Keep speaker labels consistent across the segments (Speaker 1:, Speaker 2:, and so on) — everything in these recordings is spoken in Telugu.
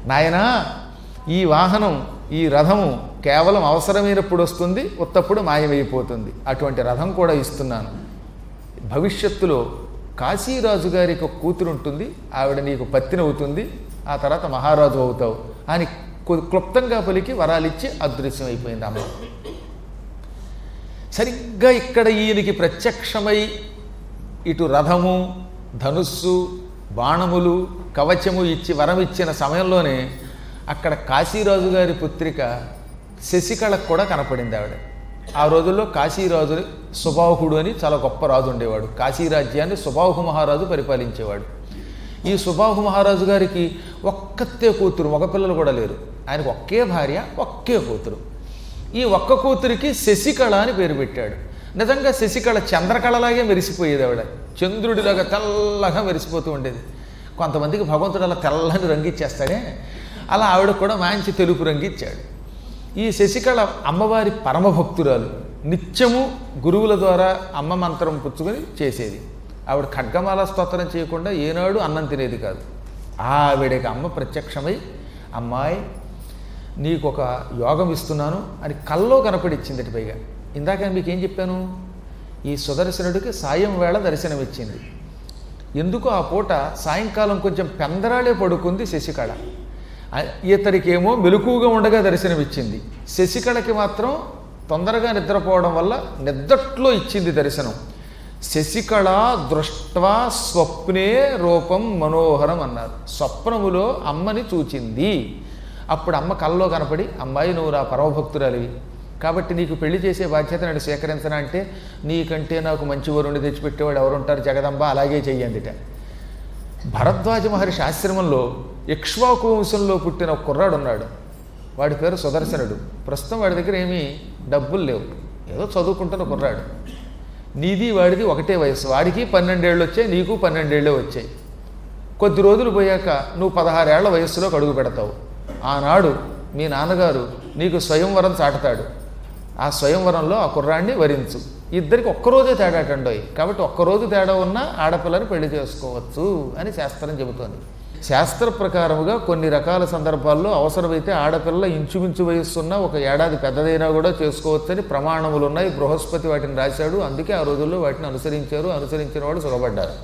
Speaker 1: నాయనా ఈ వాహనం ఈ రథము కేవలం అవసరమైనప్పుడు వస్తుంది ఉత్తప్పుడు మాయమైపోతుంది అటువంటి రథం కూడా ఇస్తున్నాను భవిష్యత్తులో కాశీరాజు గారికి ఒక కూతురు ఉంటుంది ఆవిడ నీకు పత్తినవుతుంది ఆ తర్వాత మహారాజు అవుతావు అని కు- క్లుప్తంగా పలికి వరాలిచ్చి అదృశ్యం అయిపోయింది అమ్మ సరిగ్గా ఇక్కడ ఈయనకి ప్రత్యక్షమై ఇటు రథము ధనుస్సు బాణములు కవచము ఇచ్చి వరం ఇచ్చిన సమయంలోనే అక్కడ కాశీరాజు గారి పుత్రిక శశికళకు కూడా కనపడింది ఆవిడ ఆ రోజుల్లో కాశీరాజు సుబాహుడు అని చాలా గొప్ప రాజు ఉండేవాడు కాశీరాజ్యాన్ని సుబాహు మహారాజు పరిపాలించేవాడు ఈ సుబాహు మహారాజు గారికి ఒక్కతే కూతురు మగపిల్లలు కూడా లేరు ఆయనకు ఒకే భార్య ఒకే కూతురు ఈ ఒక్క కూతురికి శశికళ అని పేరు పెట్టాడు నిజంగా శశికళ చంద్రకళలాగే మెరిసిపోయేది ఆవిడ చంద్రుడిలాగా తెల్లగా మెరిసిపోతూ ఉండేది కొంతమందికి భగవంతుడు అలా తెల్లని రంగు ఇచ్చేస్తాడే అలా ఆవిడ కూడా మంచి తెలుపు రంగు ఇచ్చాడు ఈ శశికళ అమ్మవారి పరమభక్తురాలు నిత్యము గురువుల ద్వారా అమ్మ మంత్రం పుచ్చుకొని చేసేది ఆవిడ ఖడ్గమాల స్తోత్రం చేయకుండా ఏనాడు అన్నం తినేది కాదు ఆవిడకి అమ్మ ప్రత్యక్షమై అమ్మాయి నీకు ఒక యోగం ఇస్తున్నాను అని కల్లో కనపడిచ్చింది పైగా ఇందాక మీకు ఏం చెప్పాను ఈ సుదర్శనుడికి సాయం వేళ దర్శనమిచ్చింది ఎందుకు ఆ పూట సాయంకాలం కొంచెం పెందరాళే పడుకుంది శశికళ ఆ- ఇతడికేమో మెలకుగా ఉండగా దర్శనమిచ్చింది శశికళకి మాత్రం తొందరగా నిద్రపోవడం వల్ల నిద్దట్లో ఇచ్చింది దర్శనం శశికళ దృష్ట్వా స్వప్నే రూపం మనోహరం అన్నారు స్వప్నములో అమ్మని చూచింది అప్పుడు అమ్మ కల్లో కనపడి అమ్మాయి నువ్వు నా పరమభక్తురాలివి కాబట్టి నీకు పెళ్లి చేసే బాధ్యత నన్ను స్వీకరించనా అంటే నీకంటే నాకు మంచి వరుణ్ణి తెచ్చిపెట్టేవాడు ఎవరుంటారు జగదంబ అలాగే చెయ్యందిట భరద్వాజ మహర్షి ఆశ్రమంలో ఇక్ష్వాకు వంశంలో పుట్టిన ఒక కుర్రాడు ఉన్నాడు వాడి పేరు సుదర్శనుడు ప్రస్తుతం వాడి దగ్గర ఏమీ డబ్బులు లేవు ఏదో చదువుకుంటున్న కుర్రాడు నీది వాడిది ఒకటే వయసు వాడికి పన్నెండేళ్ళు వచ్చాయి నీకు పన్నెండేళ్ళే వచ్చాయి కొద్ది రోజులు పోయాక నువ్వు పదహారేళ్ల వయస్సులో అడుగు పెడతావు ఆనాడు మీ నాన్నగారు నీకు స్వయంవరం చాటుతాడు ఆ స్వయంవరంలో ఆ కుర్రాన్ని వరించు ఇద్దరికి ఒక్కరోజే తేడాటండోయ్ కాబట్టి ఒక్కరోజు తేడా ఉన్నా ఆడపిల్లని పెళ్లి చేసుకోవచ్చు అని శాస్త్రం చెబుతోంది శాస్త్ర ప్రకారముగా కొన్ని రకాల సందర్భాల్లో అవసరమైతే ఆడపిల్ల ఇంచుమించు వయస్సున్న ఒక ఏడాది పెద్దదైనా కూడా చేసుకోవచ్చని ప్రమాణములు ఉన్నాయి బృహస్పతి వాటిని రాశాడు అందుకే ఆ రోజుల్లో వాటిని అనుసరించారు అనుసరించిన వాళ్ళు సుఖపడ్డారు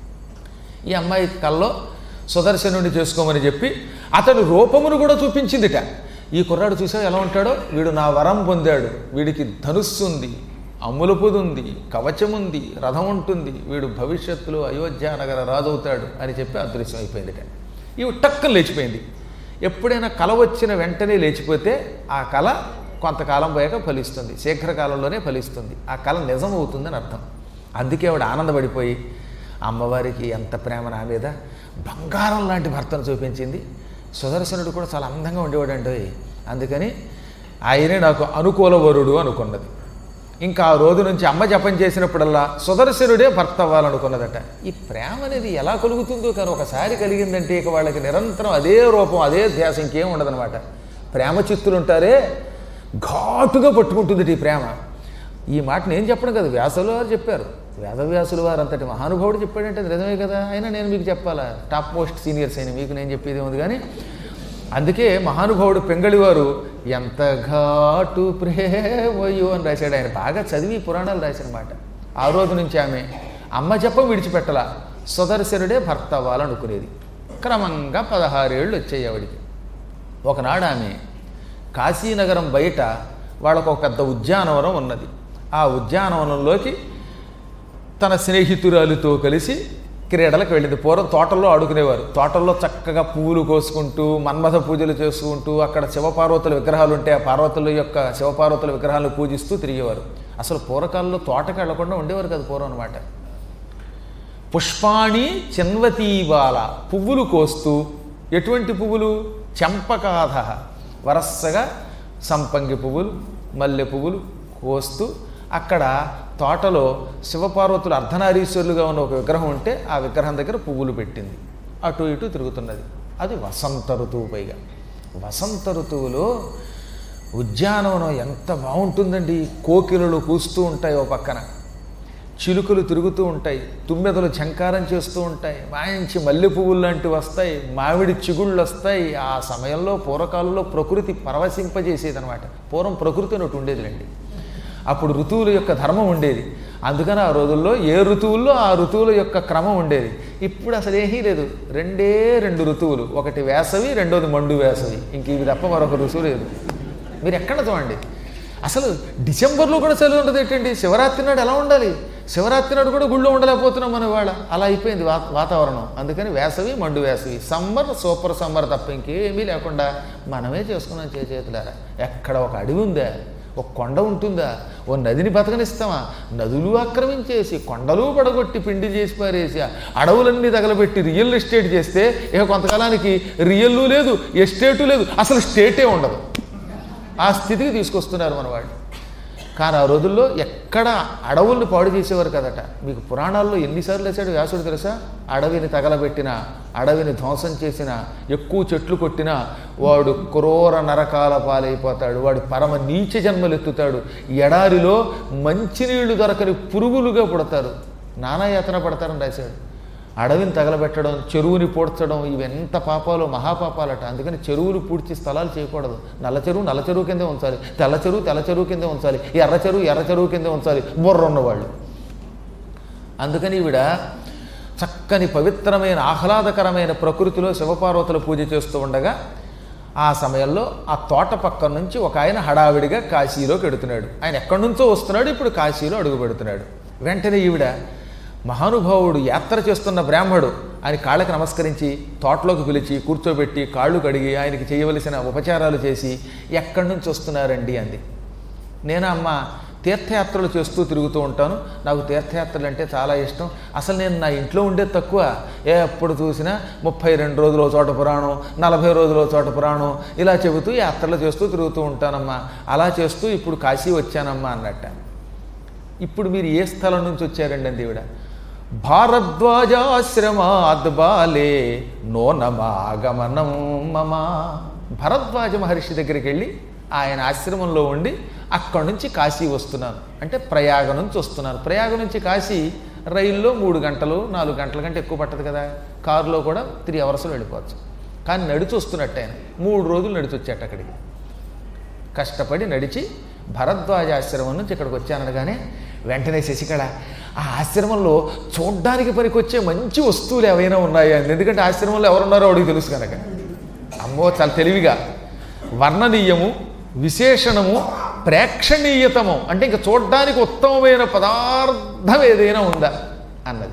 Speaker 1: ఈ అమ్మాయి కల్లో సుదర్శనుడిని చేసుకోమని చెప్పి అతడు రూపమును కూడా చూపించిందిట ఈ కుర్రాడు చూసావు ఎలా ఉంటాడో వీడు నా వరం పొందాడు వీడికి ధనుస్సు ఉంది అమ్ములపుది ఉంది కవచం ఉంది రథం ఉంటుంది వీడు భవిష్యత్తులో అయోధ్య నగర రాజు అవుతాడు అని చెప్పి అదృశ్యం అయిపోయిందిట ఇవి టక్కున లేచిపోయింది ఎప్పుడైనా కల వచ్చిన వెంటనే లేచిపోతే ఆ కళ కొంతకాలం పోయాక ఫలిస్తుంది శీఘ్రకాలంలోనే ఫలిస్తుంది ఆ కళ నిజం అవుతుందని అర్థం అందుకే ఆవిడ ఆనందపడిపోయి అమ్మవారికి ఎంత ప్రేమ నా మీద బంగారం లాంటి భర్తను చూపించింది సుదర్శనుడు కూడా చాలా అందంగా ఉండేవాడండి అందుకని ఆయనే నాకు అనుకూల వరుడు అనుకున్నది ఇంకా ఆ రోజు నుంచి అమ్మ జపం చేసినప్పుడల్లా సుదర్శనుడే భర్త అవ్వాలనుకున్నదట ఈ ప్రేమ అనేది ఎలా కలుగుతుందో కానీ ఒకసారి కలిగిందంటే ఇక వాళ్ళకి నిరంతరం అదే రూపం అదే ధ్యాస ఇంకేం ఉండదనమాట ప్రేమ చిత్తులు ఉంటారే ఘాటుగా పట్టుకుంటుంది ఈ ప్రేమ ఈ మాట నేను చెప్పడం కదా వ్యాసులు వారు చెప్పారు వేదవ్యాసులు వారు అంతటి మహానుభావుడు చెప్పాడంటే అది నిజమే కదా అయినా నేను మీకు చెప్పాలా టాప్ మోస్ట్ సీనియర్స్ అయిన మీకు నేను చెప్పేది ఉంది కానీ అందుకే మహానుభావుడు పెంగళివారు ఎంత ఘాటు ప్రేమయో అని రాశాడు ఆయన బాగా చదివి పురాణాలు రాసిన మాట ఆ రోజు నుంచి ఆమె అమ్మ చెప్ప విడిచిపెట్టలా సుదర్శనుడే భర్త అవ్వాలనుకునేది క్రమంగా పదహారేళ్ళు వచ్చాయి ఆవిడికి ఒకనాడు ఆమె కాశీనగరం బయట వాళ్ళకు ఒక పెద్ద ఉద్యానవనం ఉన్నది ఆ ఉద్యానవనంలోకి తన స్నేహితురాలితో కలిసి క్రీడలకు వెళ్ళింది పూర్వం తోటల్లో ఆడుకునేవారు తోటల్లో చక్కగా పువ్వులు కోసుకుంటూ మన్మథ పూజలు చేసుకుంటూ అక్కడ శివపార్వతుల విగ్రహాలు ఉంటే ఆ పార్వతుల యొక్క శివపార్వతుల విగ్రహాలను పూజిస్తూ తిరిగేవారు అసలు పూర్వకాలంలో తోటకి వెళ్లకుండా ఉండేవారు కదా పూర్వం అనమాట పుష్పాణి చిన్వతీబాల పువ్వులు కోస్తూ ఎటువంటి పువ్వులు చెంపకాధ వరసగా సంపంగి పువ్వులు మల్లె పువ్వులు కోస్తూ అక్కడ తోటలో శివపార్వతులు అర్ధనారీశ్వరులుగా ఉన్న ఒక విగ్రహం ఉంటే ఆ విగ్రహం దగ్గర పువ్వులు పెట్టింది అటు ఇటు తిరుగుతున్నది అది వసంత ఋతువు పైగా వసంత ఋతువులో ఉద్యానవనం ఎంత బాగుంటుందండి కోకిలలు కూస్తూ ఉంటాయి ఓ పక్కన చిలుకలు తిరుగుతూ ఉంటాయి తుమ్మెదలు ఝంకారం చేస్తూ ఉంటాయి మంచి మల్లె పువ్వులు లాంటివి వస్తాయి మామిడి చిగుళ్ళు వస్తాయి ఆ సమయంలో పూర్వకాలంలో ప్రకృతి పరవశింపజేసేది అనమాట పూర్వం ప్రకృతి అని ఒకటి ఉండేదిలేండి అప్పుడు ఋతువుల యొక్క ధర్మం ఉండేది అందుకని ఆ రోజుల్లో ఏ ఋతువుల్లో ఆ ఋతువుల యొక్క క్రమం ఉండేది ఇప్పుడు అసలు ఏమీ లేదు రెండే రెండు ఋతువులు ఒకటి వేసవి రెండోది మండు వేసవి ఇంక ఇవి తప్ప మరొక ఋతువు లేదు మీరు ఎక్కడ చూడండి అసలు డిసెంబర్లో కూడా సెలవు ఉండదు ఏంటండి శివరాత్రి నాడు ఎలా ఉండాలి శివరాత్రి నాడు కూడా గుళ్ళో ఉండలేకపోతున్నాం మన వాళ్ళ అలా అయిపోయింది వా వాతావరణం అందుకని వేసవి మండు వేసవి సమ్మర్ సూపర్ సమ్మర్ తప్ప ఇంకేమీ లేకుండా మనమే చేసుకున్నాం చే చేతులారా ఎక్కడ ఒక అడవి ఉందా ఒక కొండ ఉంటుందా ఓ నదిని బతకనిస్తామా నదులు ఆక్రమించేసి కొండలు పడగొట్టి పిండి చేసి పారేసి అడవులన్నీ తగలబెట్టి రియల్ ఎస్టేట్ చేస్తే ఇక కొంతకాలానికి రియల్లు లేదు ఎస్టేటు లేదు అసలు స్టేటే ఉండదు ఆ స్థితికి తీసుకొస్తున్నారు మన వాళ్ళు కానీ ఆ రోజుల్లో ఎక్కడ అడవుల్ని పాడు చేసేవారు కదట మీకు పురాణాల్లో ఎన్నిసార్లు వేసాడు వ్యాసుడు తెలుసా అడవిని తగలబెట్టిన అడవిని ధ్వంసం చేసిన ఎక్కువ చెట్లు కొట్టినా వాడు క్రూర నరకాల పాలైపోతాడు వాడు పరమ నీచ జన్మలెత్తుతాడు ఎడారిలో మంచినీళ్లు దొరకని పురుగులుగా పుడతారు నానాయాతన పడతారని రాశాడు అడవిని తగలబెట్టడం చెరువుని పూడ్చడం ఇవి ఎంత పాపాలు మహాపాపాలట అందుకని చెరువులు పూడ్చి స్థలాలు చేయకూడదు నల్ల చెరువు నల్ల చెరువు కిందే ఉంచాలి తెల్ల చెరువు తెల్ల చెరువు కిందే ఉంచాలి ఎర్ర చెరువు ఎర్ర చెరువు కిందే ఉంచాలి బుర్ర ఉన్నవాళ్ళు అందుకని ఈవిడ చక్కని పవిత్రమైన ఆహ్లాదకరమైన ప్రకృతిలో శివపార్వతుల పూజ చేస్తూ ఉండగా ఆ సమయంలో ఆ తోట పక్కన నుంచి ఒక ఆయన హడావిడిగా కాశీలోకి ఎడుతున్నాడు ఆయన ఎక్కడి నుంచో వస్తున్నాడు ఇప్పుడు కాశీలో అడుగు పెడుతున్నాడు వెంటనే ఈవిడ మహానుభావుడు యాత్ర చేస్తున్న బ్రాహ్మడు ఆయన కాళ్ళకి నమస్కరించి తోటలోకి పిలిచి కూర్చోబెట్టి కాళ్ళు కడిగి ఆయనకి చేయవలసిన ఉపచారాలు చేసి ఎక్కడి నుంచి వస్తున్నారండి అంది నేను అమ్మ తీర్థయాత్రలు చేస్తూ తిరుగుతూ ఉంటాను నాకు తీర్థయాత్రలు అంటే చాలా ఇష్టం అసలు నేను నా ఇంట్లో ఉండేది తక్కువ ఎప్పుడు చూసినా ముప్పై రెండు రోజులు ఓ చోట పురాణం నలభై రోజులు ఓ చోట పురాణం ఇలా చెబుతూ యాత్రలు చేస్తూ తిరుగుతూ ఉంటానమ్మా అలా చేస్తూ ఇప్పుడు కాశీ వచ్చానమ్మా అన్నట్ట ఇప్పుడు మీరు ఏ స్థలం నుంచి వచ్చారండి అంది ఈవిడ భారద్వాజాశ్రమాద్ బాలే నో నమాగమనం మమ భరద్వాజ మహర్షి దగ్గరికి వెళ్ళి ఆయన ఆశ్రమంలో ఉండి అక్కడి నుంచి కాశీ వస్తున్నాను అంటే ప్రయాగ నుంచి వస్తున్నాను ప్రయాగ నుంచి కాశీ రైల్లో మూడు గంటలు నాలుగు గంటల కంటే ఎక్కువ పట్టదు కదా కారులో కూడా త్రీ అవర్స్లో వెళ్ళిపోవచ్చు కానీ నడిచి వస్తున్నట్టు ఆయన మూడు రోజులు నడిచి వచ్చాట అక్కడికి కష్టపడి నడిచి భరద్వాజ ఆశ్రమం నుంచి ఇక్కడికి వచ్చాననగానే వెంటనే శశికళ ఆ ఆశ్రమంలో చూడ్డానికి పనికొచ్చే మంచి వస్తువులు ఏవైనా ఉన్నాయా అని ఎందుకంటే ఆశ్రమంలో ఎవరున్నారో అడిగి తెలుసు కనుక అమ్మో చాలా తెలివిగా వర్ణనీయము విశేషణము ప్రేక్షణీయతము అంటే ఇంకా చూడ్డానికి ఉత్తమమైన పదార్థం ఏదైనా ఉందా అన్నది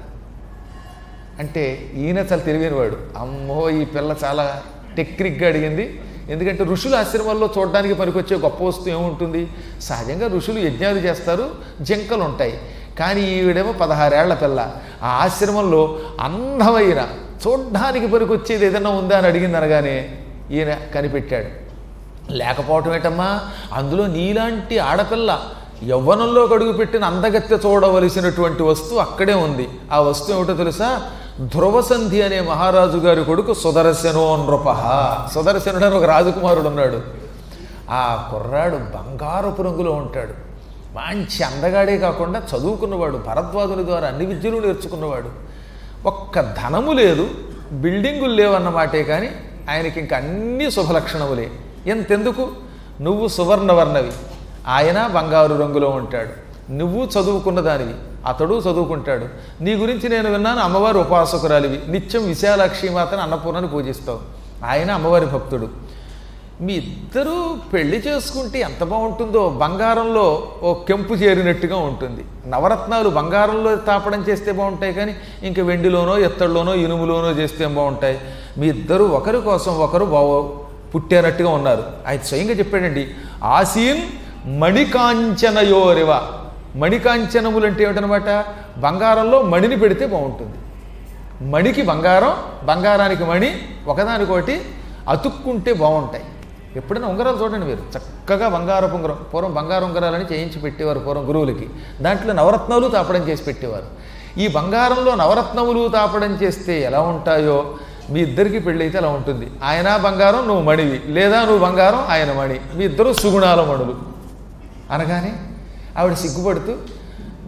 Speaker 1: అంటే ఈయన చాలా తెలివైనవాడు అమ్మో ఈ పిల్ల చాలా టెక్నిక్గా అడిగింది ఎందుకంటే ఋషుల ఆశ్రమాల్లో చూడడానికి పనికొచ్చే గొప్ప వస్తువు ఏముంటుంది సహజంగా ఋషులు యజ్ఞాలు చేస్తారు జింకలు ఉంటాయి కానీ ఈవిడేమో పదహారేళ్ల పిల్ల ఆ ఆశ్రమంలో అందమైన చూడ్డానికి పనికొచ్చేది ఏదైనా ఉందా అని అడిగింది అనగానే ఈయన కనిపెట్టాడు లేకపోవటం ఏంటమ్మా అందులో నీలాంటి ఆడపిల్ల యవ్వనంలో అడుగుపెట్టిన అందగత్తె చూడవలసినటువంటి వస్తువు అక్కడే ఉంది ఆ వస్తువు ఏమిటో తెలుసా ధ్రువసంధి అనే మహారాజు గారి కొడుకు సుదర్శనో నృప సుదర్శనుడు అని ఒక రాజకుమారుడు ఉన్నాడు ఆ కుర్రాడు బంగారపు రంగులో ఉంటాడు మంచి అందగాడే కాకుండా చదువుకున్నవాడు భరద్వాజుని ద్వారా అన్ని విద్యలు నేర్చుకున్నవాడు ఒక్క ధనము లేదు బిల్డింగులు లేవన్నమాటే కానీ ఆయనకి ఇంక అన్ని శుభలక్షణములే ఎంతెందుకు నువ్వు సువర్ణవర్ణవి ఆయన బంగారు రంగులో ఉంటాడు నువ్వు చదువుకున్న దానివి అతడు చదువుకుంటాడు నీ గురించి నేను విన్నాను అమ్మవారి ఉపాసకురాలివి నిత్యం విశాలాక్షి మాతను అన్నపూర్ణని పూజిస్తావు ఆయన అమ్మవారి భక్తుడు మీ ఇద్దరూ పెళ్లి చేసుకుంటే ఎంత బాగుంటుందో బంగారంలో ఓ కెంపు చేరినట్టుగా ఉంటుంది నవరత్నాలు బంగారంలో తాపడం చేస్తే బాగుంటాయి కానీ ఇంక వెండిలోనో ఎత్తడిలోనో ఇనుములోనో చేస్తే బాగుంటాయి మీ ఇద్దరు ఒకరి కోసం ఒకరు బాగు పుట్టారట్టుగా ఉన్నారు ఆయన స్వయంగా చెప్పాడండి ఆసీన్ మణికాంచనయోరివ మణికాంచనములు అంటే ఏమిటనమాట బంగారంలో మణిని పెడితే బాగుంటుంది మణికి బంగారం బంగారానికి మణి ఒకదానికోటి అతుక్కుంటే బాగుంటాయి ఎప్పుడైనా ఉంగరాలు చూడండి మీరు చక్కగా బంగారపు ఉంగరం పూర్వం బంగారు ఉంగరాలని చేయించి పెట్టేవారు పూర్వం గురువులకి దాంట్లో నవరత్నాలు తాపడం చేసి పెట్టేవారు ఈ బంగారంలో నవరత్నములు తాపడం చేస్తే ఎలా ఉంటాయో మీ ఇద్దరికి పెళ్ళైతే అలా ఉంటుంది ఆయన బంగారం నువ్వు మణివి లేదా నువ్వు బంగారం ఆయన మణి మీ ఇద్దరు సుగుణాల మణులు అనగానే ఆవిడ సిగ్గుపడుతూ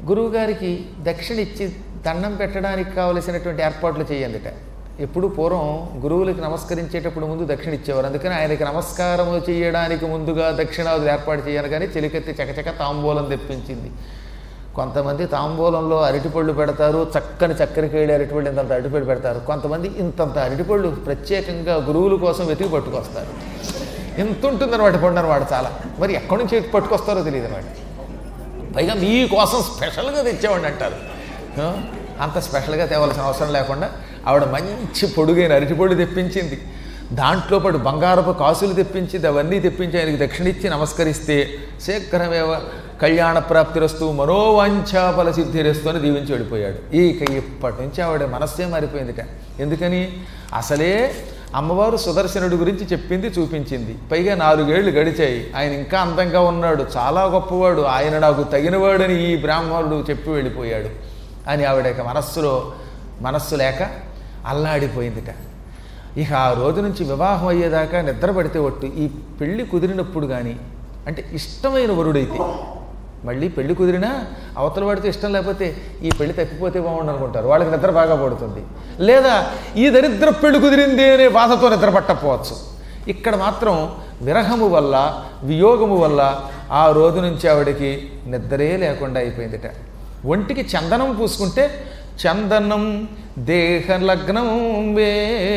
Speaker 1: గురువుగారికి దక్షిణ ఇచ్చి దండం పెట్టడానికి కావలసినటువంటి ఏర్పాట్లు చేయండిట ఎప్పుడు పూర్వం గురువులకి నమస్కరించేటప్పుడు ముందు దక్షిణ ఇచ్చేవారు అందుకని ఆయనకి నమస్కారము చేయడానికి ముందుగా దక్షిణాదులు ఏర్పాటు చేయాలి కానీ చెలికెత్తి చకచక తాంబూలం తెప్పించింది కొంతమంది తాంబూలంలో అరటిపళ్ళు పెడతారు చక్కని చక్కెరకేడి అరటిపళ్ళు ఇంతంత అరటిపళ్ళు పెడతారు కొంతమంది ఇంతంత అరటిపళ్ళు ప్రత్యేకంగా గురువుల కోసం వెతికి పట్టుకొస్తారు ఇంత ఉంటుందన్నమాట పండు అనమాట చాలా మరి ఎక్కడి నుంచి పట్టుకొస్తారో తెలియదు అనమాట పైగా మీకోసం స్పెషల్గా తెచ్చేవాడిని అంటారు ఆ, అంత స్పెషల్గా తేవాల్సిన అవసరం లేకుండా ఆవిడ మంచి పొడుగైన అరటిపొడి తెప్పించింది దాంట్లో పాటు బంగారపు కాసులు తెప్పించింది అవన్నీ తెప్పించి ఆయనకి దక్షిణిచ్చి నమస్కరిస్తే శీఘ్రమేవ కళ్యాణ ప్రాప్తిరస్తు మనోవాంఛాఫల సిద్ధిరస్తు అని దీవించి వెళ్ళిపోయాడు ఇక ఇప్పటి నుంచి ఆవిడ మనస్సే మారిపోయిందిట ఎందుకని అసలే అమ్మవారు సుదర్శనుడి గురించి చెప్పింది చూపించింది పైగా నాలుగేళ్లు గడిచాయి ఆయన ఇంకా అందంగా ఉన్నాడు చాలా గొప్పవాడు ఆయన నాకు తగినవాడని ఈ బ్రాహ్మణుడు చెప్పి వెళ్ళిపోయాడు అని ఆవిడ ఇక మనస్సులో మనస్సు లేక అల్లాడిపోయిందిట ఇక ఆ రోజు నుంచి వివాహం అయ్యేదాకా నిద్ర పడితే ఒట్టు ఈ పెళ్లి కుదిరినప్పుడు కానీ అంటే ఇష్టమైన వరుడైతే మళ్ళీ పెళ్లి కుదిరినా అవతల వాడితో ఇష్టం లేకపోతే ఈ పెళ్లి తప్పిపోతే బాగుండు అనుకుంటారు వాళ్ళకి నిద్ర బాగా పడుతుంది లేదా ఈ దరిద్ర పెళ్లి కుదిరింది అనే బాధతో నిద్ర పట్టకపోవచ్చు ఇక్కడ మాత్రం విరహము వల్ల వియోగము వల్ల ఆ రోజు నుంచి ఆవిడకి నిద్రే లేకుండా అయిపోయిందిట ఒంటికి చందనం పూసుకుంటే చందనం దేహ లగ్నం వే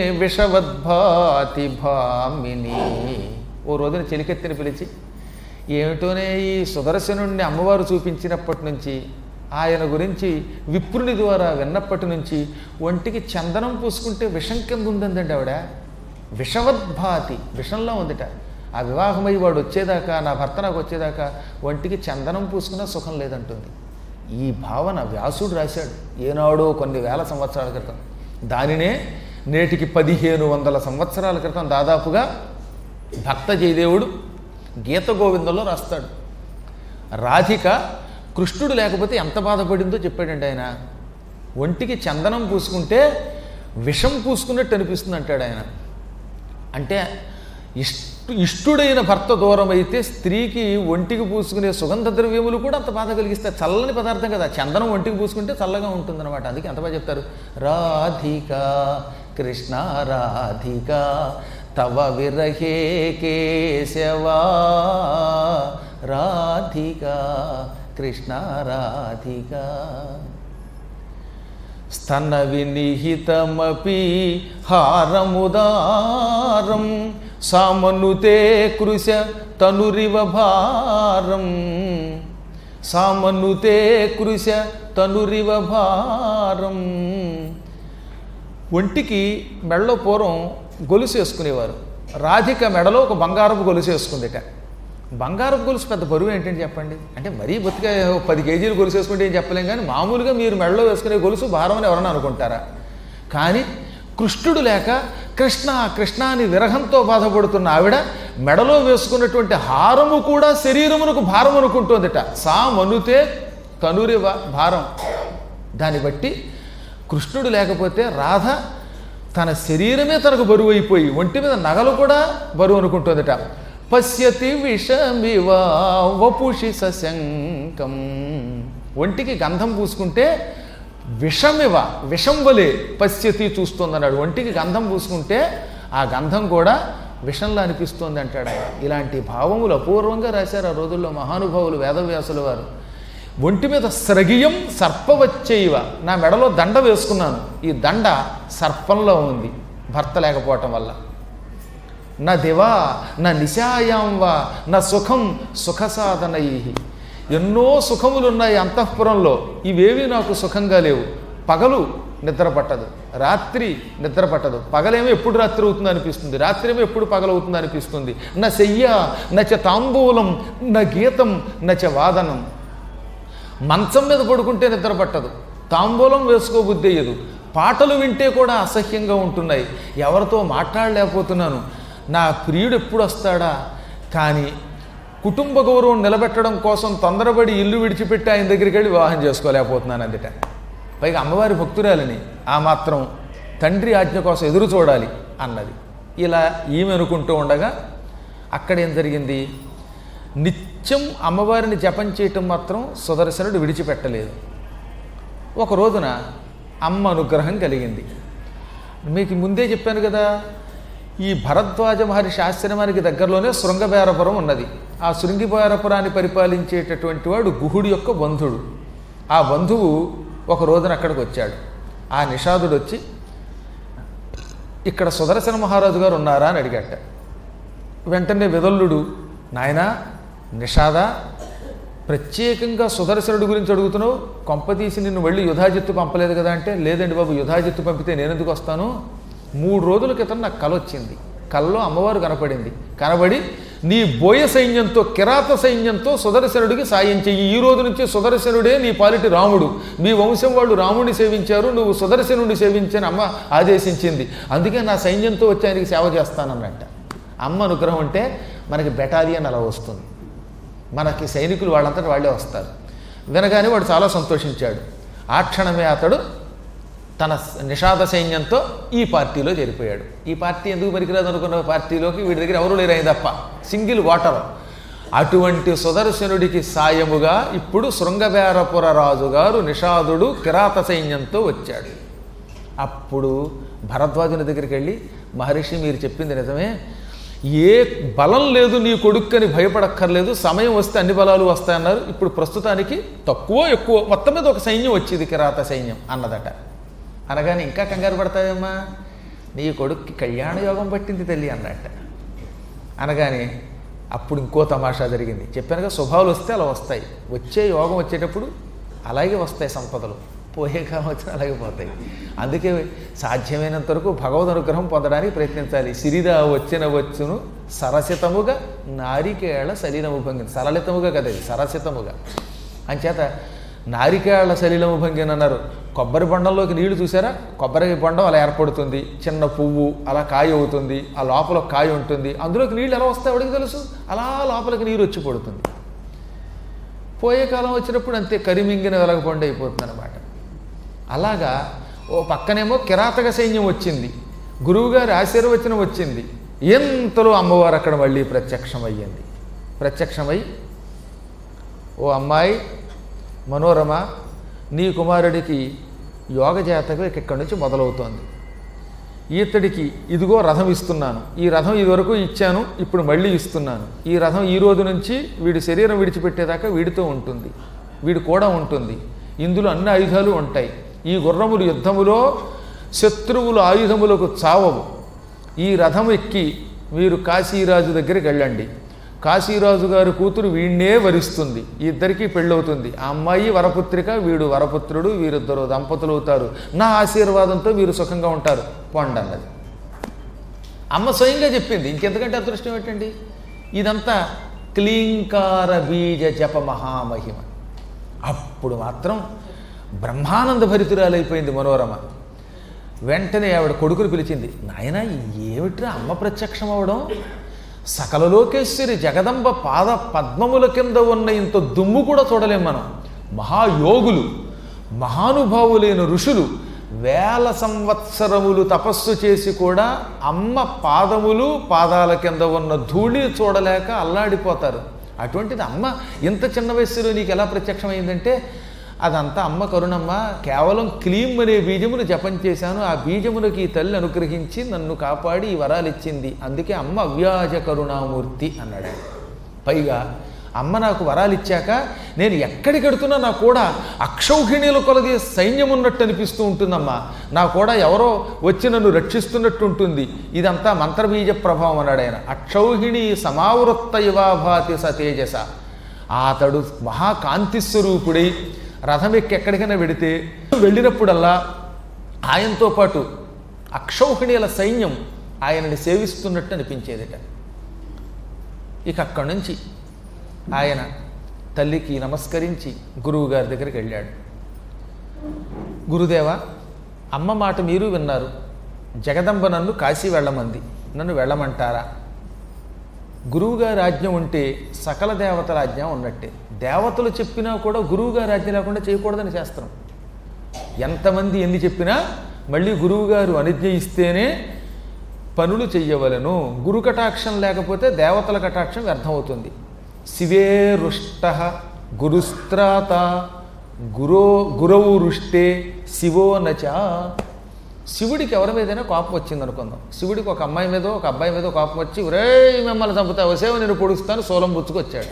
Speaker 1: విషవద్భాతి భామిని ఓ రోజున చెలికెత్తిని పిలిచి ఏమిటోనే ఈ సుదర్శనుడిని అమ్మవారు చూపించినప్పటి నుంచి ఆయన గురించి విప్రుని ద్వారా విన్నప్పటి నుంచి ఒంటికి చందనం పూసుకుంటే విషం కింద ఉందండి ఆవిడ విషవద్భాతి విషంలో ఉందిట ఆ వివాహమై వాడు వచ్చేదాకా నా భర్త నాకు వచ్చేదాకా ఒంటికి చందనం పూసుకున్నా సుఖం లేదంటుంది ఈ భావన వ్యాసుడు రాశాడు ఏనాడో కొన్ని వేల సంవత్సరాల క్రితం దానినే నేటికి పదిహేను వందల సంవత్సరాల క్రితం దాదాపుగా భక్త జయదేవుడు గీత గోవిందంలో రాస్తాడు రాధిక కృష్ణుడు లేకపోతే ఎంత బాధపడిందో చెప్పాడండి ఆయన ఒంటికి చందనం పూసుకుంటే విషం పూసుకున్నట్టు అనిపిస్తుంది అంటాడు ఆయన అంటే ఇష్టు ఇష్టుడైన భర్త దూరం అయితే స్త్రీకి ఒంటికి పూసుకునే సుగంధ ద్రవ్యములు కూడా అంత బాధ కలిగిస్తాయి చల్లని పదార్థం కదా చందనం ఒంటికి పూసుకుంటే చల్లగా ఉంటుందన్నమాట అందుకే ఎంత బాగా చెప్తారు రాధిక కృష్ణ రాధిక తవ విరహే కేశవా రాధిక కృష్ణ రాధిక స్తన వినిహితమపి హారముదారం సామనుతే కృశ తనురివ భారం సామనుతే కృశ తనురివ భారం ఒంటికి మెడలో పూర్వం గొలుసు వేసుకునేవారు రాధిక మెడలో ఒక బంగారపు గొలుసు వేసుకుందిట బంగారపు గొలుసు పెద్ద బరువు ఏంటంటే చెప్పండి అంటే మరీ బతికే ఓ పది కేజీలు గొలుసు వేసుకుంటే ఏం చెప్పలేం కానీ మామూలుగా మీరు మెడలో వేసుకునే గొలుసు భారం అని ఎవరన్నా అనుకుంటారా కానీ కృష్ణుడు లేక కృష్ణ కృష్ణ అని విరహంతో బాధపడుతున్న ఆవిడ మెడలో వేసుకున్నటువంటి హారము కూడా శరీరమునకు భారం అనుకుంటోందిట సా మనుతే తనురివ భారం దాన్ని బట్టి కృష్ణుడు లేకపోతే రాధ తన శరీరమే తనకు బరువు అయిపోయి ఒంటి మీద నగలు కూడా బరువు అనుకుంటుందట పశ్యతి విషమివ వపుషి సశంకం ఒంటికి గంధం పూసుకుంటే విషమివ విషం వలె పశ్యతి చూస్తుందన్నాడు ఒంటికి గంధం పూసుకుంటే ఆ గంధం కూడా విషంలా అనిపిస్తుంది అంటాడు ఆయన ఇలాంటి భావములు అపూర్వంగా రాశారు ఆ రోజుల్లో మహానుభావులు వేదవ్యాసుల వారు ఒంటి మీద స్రగియం సర్పవచ్చైవ నా మెడలో దండ వేసుకున్నాను ఈ దండ సర్పంలో ఉంది భర్త లేకపోవటం వల్ల నా దివా నా నిశాయాం వా నా సుఖం సుఖ సాధనై ఎన్నో సుఖములు ఉన్నాయి అంతఃపురంలో ఇవేవి నాకు సుఖంగా లేవు పగలు నిద్ర పట్టదు రాత్రి నిద్ర పట్టదు పగలేమో ఎప్పుడు రాత్రి అవుతుంది అనిపిస్తుంది రాత్రి ఏమో ఎప్పుడు పగలవుతుంది అనిపిస్తుంది నా శయ్య నచ తాంబూలం నా గీతం నచ వాదనం మంచం మీద పడుకుంటే నిద్ర పట్టదు తాంబూలం వేసుకోబుద్ధి అయ్యదు పాటలు వింటే కూడా అసహ్యంగా ఉంటున్నాయి ఎవరితో మాట్లాడలేకపోతున్నాను నా ప్రియుడు ఎప్పుడు వస్తాడా కానీ కుటుంబ గౌరవం నిలబెట్టడం కోసం తొందరపడి ఇల్లు విడిచిపెట్టి ఆయన దగ్గరికి వెళ్ళి వివాహం చేసుకోలేకపోతున్నాను అందుట పైగా అమ్మవారి భక్తురాలని ఆ మాత్రం తండ్రి ఆజ్ఞ కోసం ఎదురు చూడాలి అన్నది ఇలా ఈమె అనుకుంటూ ఉండగా అక్కడ ఏం జరిగింది నిత్యం అమ్మవారిని జపం చేయటం మాత్రం సుదర్శనుడు విడిచిపెట్టలేదు ఒక రోజున అమ్మ అనుగ్రహం కలిగింది మీకు ముందే చెప్పాను కదా ఈ భరద్వాజ మహర్షి ఆశ్రమానికి దగ్గరలోనే శృంగబేరపురం ఉన్నది ఆ శృంగిబేరపురాన్ని పరిపాలించేటటువంటి వాడు గుహుడి యొక్క బంధుడు ఆ బంధువు ఒక రోజున అక్కడికి వచ్చాడు ఆ నిషాదుడు వచ్చి ఇక్కడ సుదర్శన మహారాజు గారు ఉన్నారా అని అడిగాట వెంటనే విదల్లుడు నాయనా నిషాద ప్రత్యేకంగా సుదర్శనుడి గురించి అడుగుతున్నావు కొంపతీసి నిన్ను మళ్ళీ యుధాజిత్తు పంపలేదు కదా అంటే లేదండి బాబు యుధాజిత్తు పంపితే నేను ఎందుకు వస్తాను మూడు రోజుల క్రితం నాకు కల వచ్చింది కల్లో అమ్మవారు కనపడింది కనబడి నీ బోయ సైన్యంతో కిరాత సైన్యంతో సుదర్శనుడికి సాయం చెయ్యి ఈ రోజు నుంచి సుదర్శనుడే నీ పాలిటి రాముడు మీ వంశం వాళ్ళు రాముడిని సేవించారు నువ్వు సుదర్శనుడిని సేవించని అమ్మ ఆదేశించింది అందుకే నా సైన్యంతో వచ్చి ఆయనకి సేవ చేస్తానన్నట్ట అమ్మ అనుగ్రహం అంటే మనకి బెటాలియన్ అలా వస్తుంది మనకి సైనికులు వాళ్ళంతటా వాళ్ళే వస్తారు వినగానే వాడు చాలా సంతోషించాడు ఆ క్షణమే అతడు తన నిషాద సైన్యంతో ఈ పార్టీలో చేరిపోయాడు ఈ పార్టీ ఎందుకు పనికిరాదు అనుకున్న పార్టీలోకి వీడి దగ్గర ఎవరు లేరు తప్ప సింగిల్ వాటర్ అటువంటి సుదర్శనుడికి సాయముగా ఇప్పుడు శృంగబేరపుర రాజు గారు నిషాదుడు కిరాత సైన్యంతో వచ్చాడు అప్పుడు భరద్వాజుని దగ్గరికి వెళ్ళి మహర్షి మీరు చెప్పింది నిజమే ఏ బలం లేదు నీ కొడుక్కని భయపడక్కర్లేదు సమయం వస్తే అన్ని బలాలు వస్తాయన్నారు ఇప్పుడు ప్రస్తుతానికి తక్కువ ఎక్కువ మొత్తం మీద ఒక సైన్యం వచ్చింది కిరాత సైన్యం అన్నదట అనగానే ఇంకా కంగారు పడతావేమ్మా నీ కొడుక్కి కళ్యాణ యోగం పట్టింది తల్లి అన్నట్ట అనగానే అప్పుడు ఇంకో తమాషా జరిగింది చెప్పానుగా స్వభావాలు వస్తే అలా వస్తాయి వచ్చే యోగం వచ్చేటప్పుడు అలాగే వస్తాయి సంపదలు పోయే కాలం వచ్చిన అలాగే పోతాయి అందుకే సాధ్యమైనంత వరకు భగవద్ అనుగ్రహం పొందడానికి ప్రయత్నించాలి సిరిదా వచ్చిన వచ్చును సరసితముగా నారికేళ శరీరము భంగిన సరళితముగా కదా ఇది సరసితముగా అంచేత నారికేళ శరీరము భంగిన అన్నారు కొబ్బరి బొండంలోకి నీళ్లు చూసారా కొబ్బరి బొండం అలా ఏర్పడుతుంది చిన్న పువ్వు అలా కాయ అవుతుంది ఆ లోపల ఒక కాయ ఉంటుంది అందులోకి నీళ్ళు ఎలా వస్తాయి ఎవరికి తెలుసు అలా లోపలికి నీరు వచ్చి పడుతుంది పోయే కాలం వచ్చినప్పుడు అంతే కరిమింగిన వెలగపండు అయిపోతుంది అనమాట అలాగా ఓ పక్కనేమో కిరాతక సైన్యం వచ్చింది గురువుగారి ఆశీర్వచనం వచ్చింది ఎంతలో అమ్మవారు అక్కడ మళ్ళీ ప్రత్యక్షమయ్యింది ప్రత్యక్షమై ఓ అమ్మాయి మనోరమ నీ కుమారుడికి యోగ జాతకం ఇక ఇక్కడి నుంచి మొదలవుతోంది ఈతడికి ఇదిగో రథం ఇస్తున్నాను ఈ రథం ఇదివరకు ఇచ్చాను ఇప్పుడు మళ్ళీ ఇస్తున్నాను ఈ రథం ఈ రోజు నుంచి వీడి శరీరం విడిచిపెట్టేదాకా వీడితో ఉంటుంది వీడు కూడా ఉంటుంది ఇందులో అన్ని ఆయుధాలు ఉంటాయి ఈ గుర్రములు యుద్ధములో శత్రువుల ఆయుధములకు చావవు ఈ రథం ఎక్కి మీరు కాశీరాజు దగ్గరికి వెళ్ళండి కాశీరాజు గారి కూతురు వీడినే వరిస్తుంది ఈ ఇద్దరికీ పెళ్ళవుతుంది ఆ అమ్మాయి వరపుత్రిక వీడు వరపుత్రుడు వీరిద్దరు దంపతులు అవుతారు నా ఆశీర్వాదంతో మీరు సుఖంగా ఉంటారు పొండి అన్నది అమ్మ స్వయంగా చెప్పింది ఇంకెంతకంటే అదృష్టం ఏంటండి ఇదంతా క్లీంకార బీజ జప మహామహిమ అప్పుడు మాత్రం బ్రహ్మానంద భరితురాలైపోయింది మనోరమ వెంటనే ఆవిడ కొడుకుని పిలిచింది నాయన ఏమిట్రా అమ్మ ప్రత్యక్షం అవడం సకల లోకేశ్వరి జగదంబ పాద పద్మముల కింద ఉన్న ఇంత దుమ్ము కూడా చూడలేం మనం మహాయోగులు మహానుభావులైన ఋషులు వేల సంవత్సరములు తపస్సు చేసి కూడా అమ్మ పాదములు పాదాల కింద ఉన్న ధూళి చూడలేక అల్లాడిపోతారు అటువంటిది అమ్మ ఇంత చిన్న వయస్సులో నీకు ఎలా ప్రత్యక్షమైందంటే అదంతా అమ్మ కరుణమ్మ కేవలం క్లీం అనే బీజమును జపం చేశాను ఆ బీజమునకి ఈ తల్లి అనుగ్రహించి నన్ను కాపాడి ఈ వరాలు ఇచ్చింది అందుకే అమ్మ అవ్యాజ కరుణామూర్తి అన్నాడు ఆయన. పైగా అమ్మ నాకు వరాలు ఇచ్చాక నేను ఎక్కడికి వెడుతున్నా నా కూడా అక్షౌహిణీల కొలది సైన్యం ఉన్నట్టు అనిపిస్తూ ఉంటుందమ్మా నా కూడా ఎవరో వచ్చి నన్ను రక్షిస్తున్నట్టు ఉంటుంది ఇదంతా మంత్రబీజ ప్రభావం అన్నాడు ఆయన అక్షౌహిణి సమావృత్త ఇవాభాతి సతేజస అతడు మహాకాంతి స్వరూపుడై రథం ఎక్కి ఎక్కడికైనా వెడితే వెళ్ళినప్పుడల్లా ఆయనతో పాటు అక్షౌహిణీల సైన్యం ఆయనని సేవిస్తున్నట్టు అనిపించేదట ఇక అక్కడి నుంచి ఆయన తల్లికి నమస్కరించి గురువు గారి దగ్గరికి వెళ్ళాడు గురుదేవ అమ్మ మాట మీరు విన్నారు జగదంబ నన్ను కాశీ వెళ్ళమంది నన్ను వెళ్ళమంటారా గురువుగారి ఆజ్ఞ ఉంటే సకల దేవతల ఆజ్ఞ ఉన్నట్టే దేవతలు చెప్పినా కూడా గురువుగారి ఆజ్ఞ లేకుండా చేయకూడదని శాస్త్రం ఎంతమంది ఎన్ని చెప్పినా మళ్ళీ గురువుగారు అనుజ్ఞ ఇస్తేనే పనులు చెయ్యవలను గురు కటాక్షం లేకపోతే దేవతల కటాక్షం వ్యర్థమవుతుంది శివే రుష్ట గురుస్త్రాత గురో గురవు రుష్టే శివో నచ శివుడికి ఎవరి మీదైనా కోపం వచ్చింది అనుకుందాం శివుడికి ఒక అమ్మాయి మీద ఒక అబ్బాయి మీద కోపం వచ్చి ఒరే మిమ్మల్ని చంపుతా వసేవ నేను పొడుస్తాను సోలం పుచ్చుకొచ్చాడు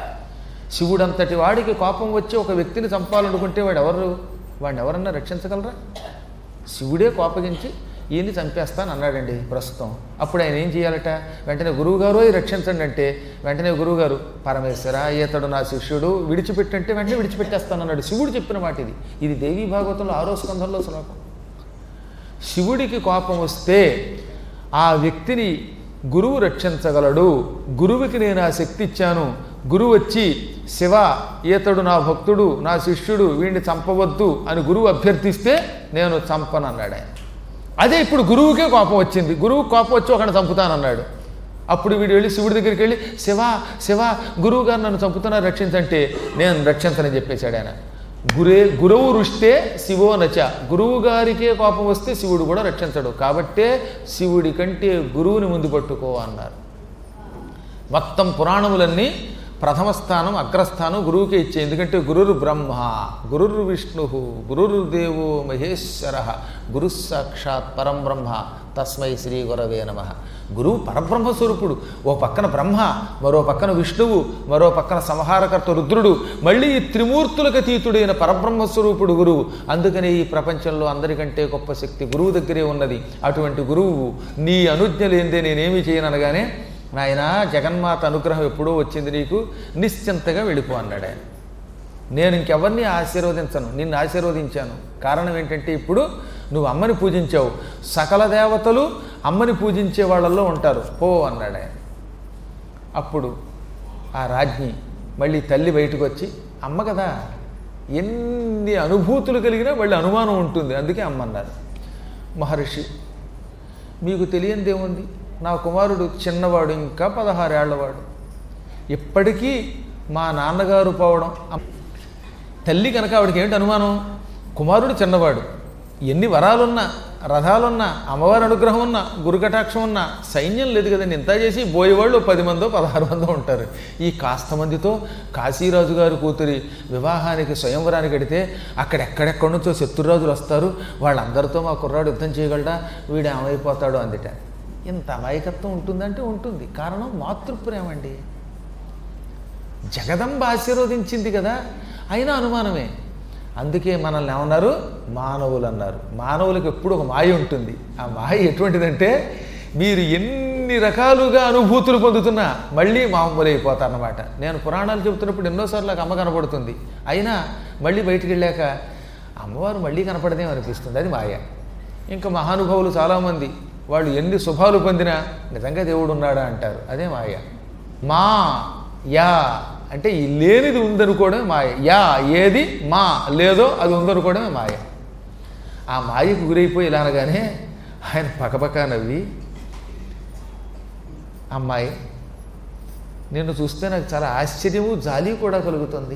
Speaker 1: శివుడు అంతటి వాడికి కోపం వచ్చి ఒక వ్యక్తిని చంపాలనుకుంటే వాడు ఎవరు వాడిని ఎవరన్నా రక్షించగలరా శివుడే కోపగించి ఈయన్ని చంపేస్తాను అన్నాడండి ప్రస్తుతం అప్పుడు ఆయన ఏం చేయాలట వెంటనే గురువుగారు రక్షించండి అంటే వెంటనే గురువుగారు పరమేశ్వర ఈతడు నా శిష్యుడు విడిచిపెట్టంటే వెంటనే విడిచిపెట్టేస్తాను అన్నాడు శివుడు చెప్పిన మాట ఇది ఇది దేవీ భాగవతంలో ఆరో స్కంధంలో శ్లోకం శివుడికి కోపం వస్తే ఆ వ్యక్తిని గురువు రక్షించగలడు గురువుకి నేను ఆ శక్తి ఇచ్చాను గురువు వచ్చి శివ ఈతడు నా భక్తుడు నా శిష్యుడు వీడిని చంపవద్దు అని గురువు అభ్యర్థిస్తే నేను చంపను అన్నాడు ఆయన అదే ఇప్పుడు గురువుకే కోపం వచ్చింది గురువు కోపం వచ్చి ఒకటి చంపుతానన్నాడు అప్పుడు వీడు వెళ్ళి శివుడి దగ్గరికి వెళ్ళి శివ శివ గురువు గారు నన్ను చంపుతున్నారు రక్షించంటే నేను రక్షించనని చెప్పేశాడు ఆయన గురే గురువు రుష్టే శివో నచ గురువు గారికే కోపం వస్తే శివుడు కూడా రక్షించడు కాబట్టే శివుడి కంటే గురువుని ముందు పట్టుకో అన్నారు మొత్తం పురాణములన్నీ ప్రథమ స్థానం అగ్రస్థానం గురువుకే ఇచ్చే ఎందుకంటే గురురు బ్రహ్మ గురురు విష్ణు గురురు దేవో మహేశ్వర గురు సాక్షాత్ పరం బ్రహ్మ తస్మై శ్రీ గురవే నమ గురువు పరబ్రహ్మ స్వరూపుడు ఓ పక్కన బ్రహ్మ మరో పక్కన విష్ణువు మరో పక్కన సంహారకర్త రుద్రుడు మళ్ళీ ఈ త్రిమూర్తులకు అతీతుడైన పరబ్రహ్మ స్వరూపుడు గురువు అందుకనే ఈ ప్రపంచంలో అందరికంటే గొప్ప శక్తి గురువు దగ్గరే ఉన్నది అటువంటి గురువు నీ అనుజ్ఞ లేనిదే నేనేమి చేయననగానే నాయన జగన్మాత అనుగ్రహం ఎప్పుడూ వచ్చింది నీకు నిశ్చింతగా వెళ్ళిపో అన్నాడు ఆయన నేను ఇంకెవరిని ఆశీర్వదించను నిన్ను ఆశీర్వదించాను కారణం ఏంటంటే ఇప్పుడు నువ్వు అమ్మని పూజించావు సకల దేవతలు అమ్మని పూజించే వాళ్ళల్లో ఉంటారు పో అన్నాడు ఆయన అప్పుడు ఆ రాజ్ఞి మళ్ళీ తల్లి బయటకు వచ్చి అమ్మ కదా ఎన్ని అనుభూతులు కలిగినా మళ్ళీ అనుమానం ఉంటుంది అందుకే అమ్మ అన్నారు మహర్షి మీకు తెలియందేముంది నా కుమారుడు చిన్నవాడు ఇంకా పదహారేళ్లవాడు ఇప్పటికీ మా నాన్నగారు పోవడం అమ్- తల్లి కనుక ఆవిడకి ఏంటి అనుమానం కుమారుడు చిన్నవాడు ఎన్ని వరాలున్నా రథాలున్నా అమ్మవారి అనుగ్రహం ఉన్నా గురుకటాక్షం ఉన్నా సైన్యం లేదు కదండి ఇంత చేసి బోయేవాళ్ళు పది మందో పదహారు మందో ఉంటారు ఈ కాస్త మందితో కాశీరాజు గారి కూతురి వివాహానికి స్వయంవరానికి అడితే అక్కడ ఎక్కడెక్కడి నుంచో శత్రురాజులు వస్తారు వాళ్ళందరితో మా కుర్రాడు యుద్ధం చేయగలడా వీడు ఏమైపోతాడు అందుట ఇంత అమాయకత్వం ఉంటుందంటే ఉంటుంది కారణం మాతృప్రేమ అండి జగదంబ ఆశీర్వదించింది కదా అయినా అనుమానమే అందుకే మనల్ని ఏమన్నారు మానవులు అన్నారు మానవులకు ఎప్పుడు ఒక మాయ ఉంటుంది ఆ మాయ ఎటువంటిదంటే మీరు ఎన్ని రకాలుగా అనుభూతులు పొందుతున్నా మళ్ళీ మామూలు అయిపోతారన్నమాట నేను పురాణాలు చెబుతున్నప్పుడు ఎన్నోసార్లు నాకు అమ్మ కనపడుతుంది అయినా మళ్ళీ బయటికి వెళ్ళాక అమ్మవారు మళ్ళీ కనపడదేమో అనిపిస్తుంది అది మాయ ఇంకా మహానుభావులు చాలామంది వాళ్ళు ఎన్ని శుభాలు పొందినా నిజంగా దేవుడు ఉన్నాడా అంటారు అదే మాయ మా యా అంటే ఈ లేనిది ఉందనుకోవడమే మాయ యా ఏది మా లేదో అది ఉందనుకోవడమే మాయ ఆ మాయకు గురైపోయి ఇలా అనగానే ఆయన పకపక నవ్వి అమ్మాయి నిన్ను చూస్తే నాకు చాలా ఆశ్చర్యము జాలి కూడా కలుగుతుంది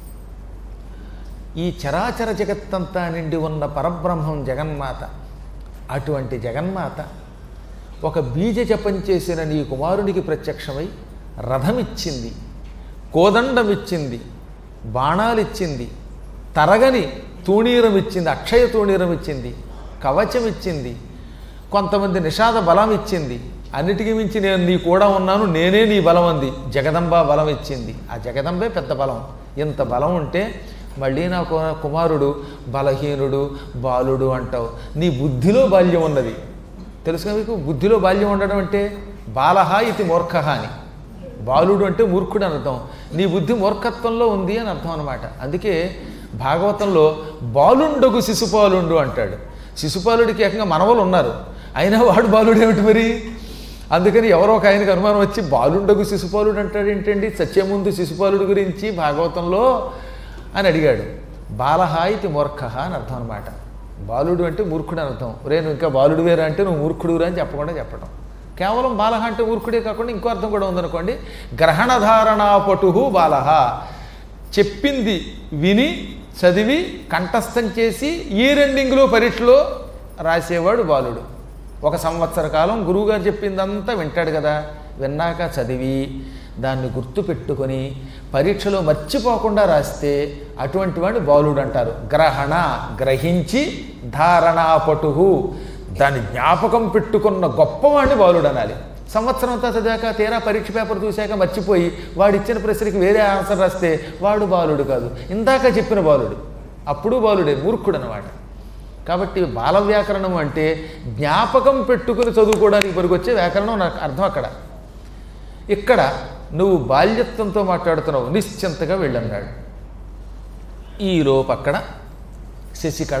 Speaker 1: ఈ చరాచర జగత్తంతా నిండి ఉన్న పరబ్రహ్మం జగన్మాత అటువంటి జగన్మాత ఒక బీజ జపం చేసిన నీ కుమారునికి ప్రత్యక్షమై రథమిచ్చింది కోదండమిచ్చింది బాణాలిచ్చింది తరగని తూణీరం ఇచ్చింది అక్షయ తూణీరం ఇచ్చింది కవచం ఇచ్చింది కొంతమంది నిషాద బలం ఇచ్చింది అన్నిటికీ మించి నేను నీ కూడా ఉన్నాను నేనే నీ బలం అంది జగదంబ బలం ఇచ్చింది ఆ జగదంబే పెద్ద బలం ఇంత బలం ఉంటే మళ్ళీ నా కు- కుమారుడు బలహీనుడు బాలుడు అంటావు నీ బుద్ధిలో బాల్యం ఉన్నది తెలుసుగా మీకు బుద్ధిలో బాల్యం ఉండడం అంటే బాలహ ఇది మూర్ఖహ అని బాలుడు అంటే మూర్ఖుడు అని అర్థం నీ బుద్ధి మూర్ఖత్వంలో ఉంది అని అర్థం అనమాట అందుకే భాగవతంలో బాలుండగు శిశుపాలుండు అంటాడు శిశుపాలుడికి ఏకంగా మనవలు ఉన్నారు అయినా వాడు బాలుడు ఏమిటి మరి అందుకని ఎవరో ఒక ఆయనకు అనుమానం వచ్చి బాలుండగు శిశుపాలుడు అంటాడు ఏంటండి సత్యముందు శిశుపాలుడి గురించి భాగవతంలో అని అడిగాడు బాలహ ఇది మూర్ఖ అని అర్థం అనమాట బాలుడు అంటే మూర్ఖుడు అని అర్థం రే నువ్వు ఇంకా బాలుడు వేరా అంటే నువ్వు మూర్ఖుడు అని చెప్పకుండా చెప్పడం కేవలం బాలహ అంటే మూర్ఖుడే కాకుండా ఇంకో అర్థం కూడా ఉందనుకోండి గ్రహణధారణా పటుహు బాలహ చెప్పింది విని చదివి కంఠస్థం చేసి ఈ రెండింగ్లో పరీక్షలో రాసేవాడు బాలుడు ఒక సంవత్సర కాలం గురువుగారు చెప్పిందంతా వింటాడు కదా విన్నాక చదివి దాన్ని గుర్తుపెట్టుకొని పరీక్షలో మర్చిపోకుండా రాస్తే అటువంటి వాడిని బాలుడు అంటారు గ్రహణ గ్రహించి ధారణాపటు దాని జ్ఞాపకం పెట్టుకున్న గొప్పవాడిని బాలుడు అనాలి సంవత్సరం అంతా చదివాక తీరా పరీక్ష పేపర్ చూశాక మర్చిపోయి వాడు ఇచ్చిన ప్రశ్నకి వేరే ఆన్సర్ రాస్తే వాడు బాలుడు కాదు ఇందాక చెప్పిన బాలుడు అప్పుడు బాలుడే మూర్ఖుడు అనమాట కాబట్టి బాల వ్యాకరణం అంటే జ్ఞాపకం పెట్టుకుని చదువుకోవడానికి పనికొచ్చే వ్యాకరణం నాకు అర్థం అక్కడ ఇక్కడ నువ్వు బాల్యత్వంతో మాట్లాడుతున్నావు నిశ్చింతగా వెళ్ళన్నాడు ఈలోపు అక్కడ శశికళ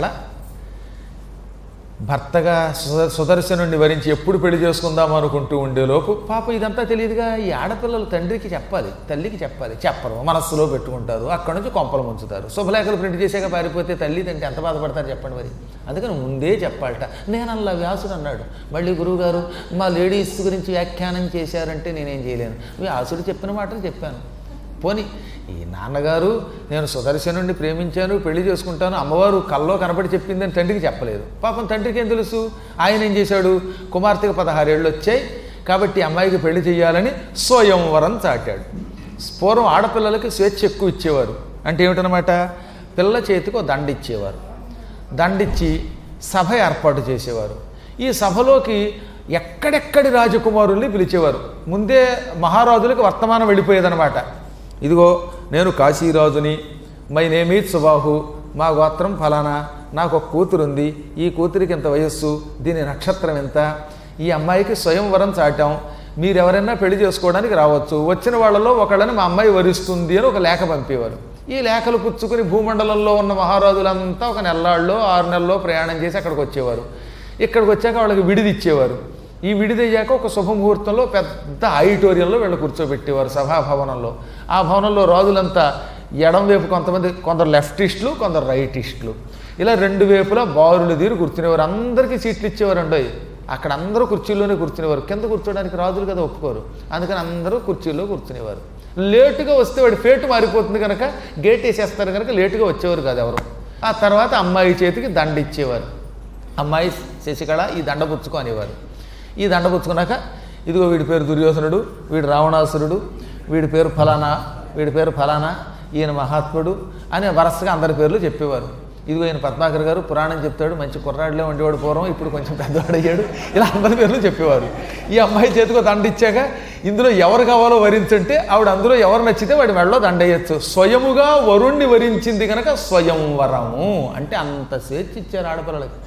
Speaker 1: భర్తగా సుద సుదర్శనుడిని వరించి ఎప్పుడు పెళ్లి చేసుకుందాం అనుకుంటూ ఉండేలోపు పాప ఇదంతా తెలియదుగా ఈ ఆడపిల్లలు తండ్రికి చెప్పాలి తల్లికి చెప్పాలి చెప్పరు మనస్సులో పెట్టుకుంటారు అక్కడ నుంచి కొంపలు ముంచుతారు శుభలేఖలు ప్రింట్ చేసాక పారిపోతే తల్లి తండ్రి ఎంత బాధపడతారు చెప్పండి మరి అందుకని ముందే చెప్పాలట నేను అలా వ్యాసుడు అన్నాడు మళ్ళీ గురువుగారు మా లేడీస్ గురించి వ్యాఖ్యానం చేశారంటే నేనేం చేయలేను వ్యాసుడు చెప్పిన మాటలు చెప్పాను పోని ఈ నాన్నగారు నేను సుదర్శనుడిని ప్రేమించాను పెళ్లి చేసుకుంటాను అమ్మవారు కల్లో కనబడి చెప్పిందని తండ్రికి చెప్పలేదు పాపం తండ్రికి ఏం తెలుసు ఆయన ఏం చేశాడు కుమార్తెకు పదహారేళ్ళు వచ్చాయి కాబట్టి అమ్మాయికి పెళ్లి చేయాలని స్వయంవరం చాటాడు పూర్వం ఆడపిల్లలకి స్వేచ్ఛ ఎక్కువ ఇచ్చేవారు అంటే ఏమిటనమాట పిల్ల చేతికి ఒక దండ ఇచ్చేవారు దండిచ్చి సభ ఏర్పాటు చేసేవారు ఈ సభలోకి ఎక్కడెక్కడి రాజకుమారుల్ని పిలిచేవారు ముందే మహారాజులకు వర్తమానం వెళ్ళిపోయేదనమాట ఇదిగో నేను కాశీరాజుని మై నేమీత్ సుబాహు మా గోత్రం ఫలానా నాకు ఒక కూతురుంది ఈ కూతురికి ఇంత వయస్సు దీని నక్షత్రం ఎంత ఈ అమ్మాయికి స్వయంవరం చాటాం మీరెవరైనా పెళ్లి చేసుకోవడానికి రావచ్చు వచ్చిన వాళ్ళలో ఒకళ్ళని మా అమ్మాయి వరిస్తుంది అని ఒక లేఖ పంపేవారు ఈ లేఖలు పుచ్చుకుని భూమండలంలో ఉన్న మహారాజులంతా ఒక నెల్లాళ్ళలో ఆరు నెలల్లో ప్రయాణం చేసి అక్కడికి వచ్చేవారు ఇక్కడికి వచ్చాక వాళ్ళకి విడిది ఇచ్చేవారు ఈ విడిదయ్యాక ఒక శుభముహూర్తంలో పెద్ద ఆడిటోరియంలో వీళ్ళు కూర్చోబెట్టేవారు సభాభవనంలో ఆ భవనంలో రాజులంతా ఎడం వైపు కొంతమంది కొందరు లెఫ్టిస్టులు కొందరు రైటిస్టులు ఇలా రెండు వైపులా బారులు తీరు కూర్చునేవారు అందరికీ సీట్లు ఇచ్చేవారు అండి అక్కడ అందరూ కుర్చీల్లోనే కూర్చునేవారు కింద కూర్చోడానికి రాజులు కదా ఒప్పుకోరు అందుకని అందరూ కుర్చీల్లో కూర్చునేవారు లేటుగా వస్తే వాడి ఫేటు మారిపోతుంది కనుక గేట్ వేసేస్తారు కనుక లేటుగా వచ్చేవారు కాదు ఎవరు ఆ తర్వాత అమ్మాయి చేతికి దండ ఇచ్చేవారు అమ్మాయి శశికళ ఈ దండ పుచ్చుకో అనేవారు ఈ దండ పుచ్చుకున్నాక ఇదిగో వీడి పేరు దుర్యోధనుడు వీడు రావణాసురుడు వీడి పేరు ఫలానా వీడి పేరు ఫలానా ఈయన మహాత్ముడు అని వరుసగా అందరి పేర్లు చెప్పేవారు ఇదిగో ఈయన పద్మాకర్ గారు పురాణం చెప్తాడు మంచి కుర్రాడిలో ఉండేవాడు పూర్వం ఇప్పుడు కొంచెం పెద్దవాడు అయ్యాడు ఇలా అందరి పేర్లు చెప్పేవారు ఈ అమ్మాయి చేతికో దండ ఇచ్చాక ఇందులో ఎవరు కావాలో వరించుంటే ఆవిడ అందులో ఎవరు నచ్చితే వాడి మెడలో దండ వేయచ్చు స్వయముగా వరుణ్ణి వరించింది కనుక స్వయంవరము అంటే అంత స్వేచ్ఛ ఇచ్చారు ఆడపిల్లలకి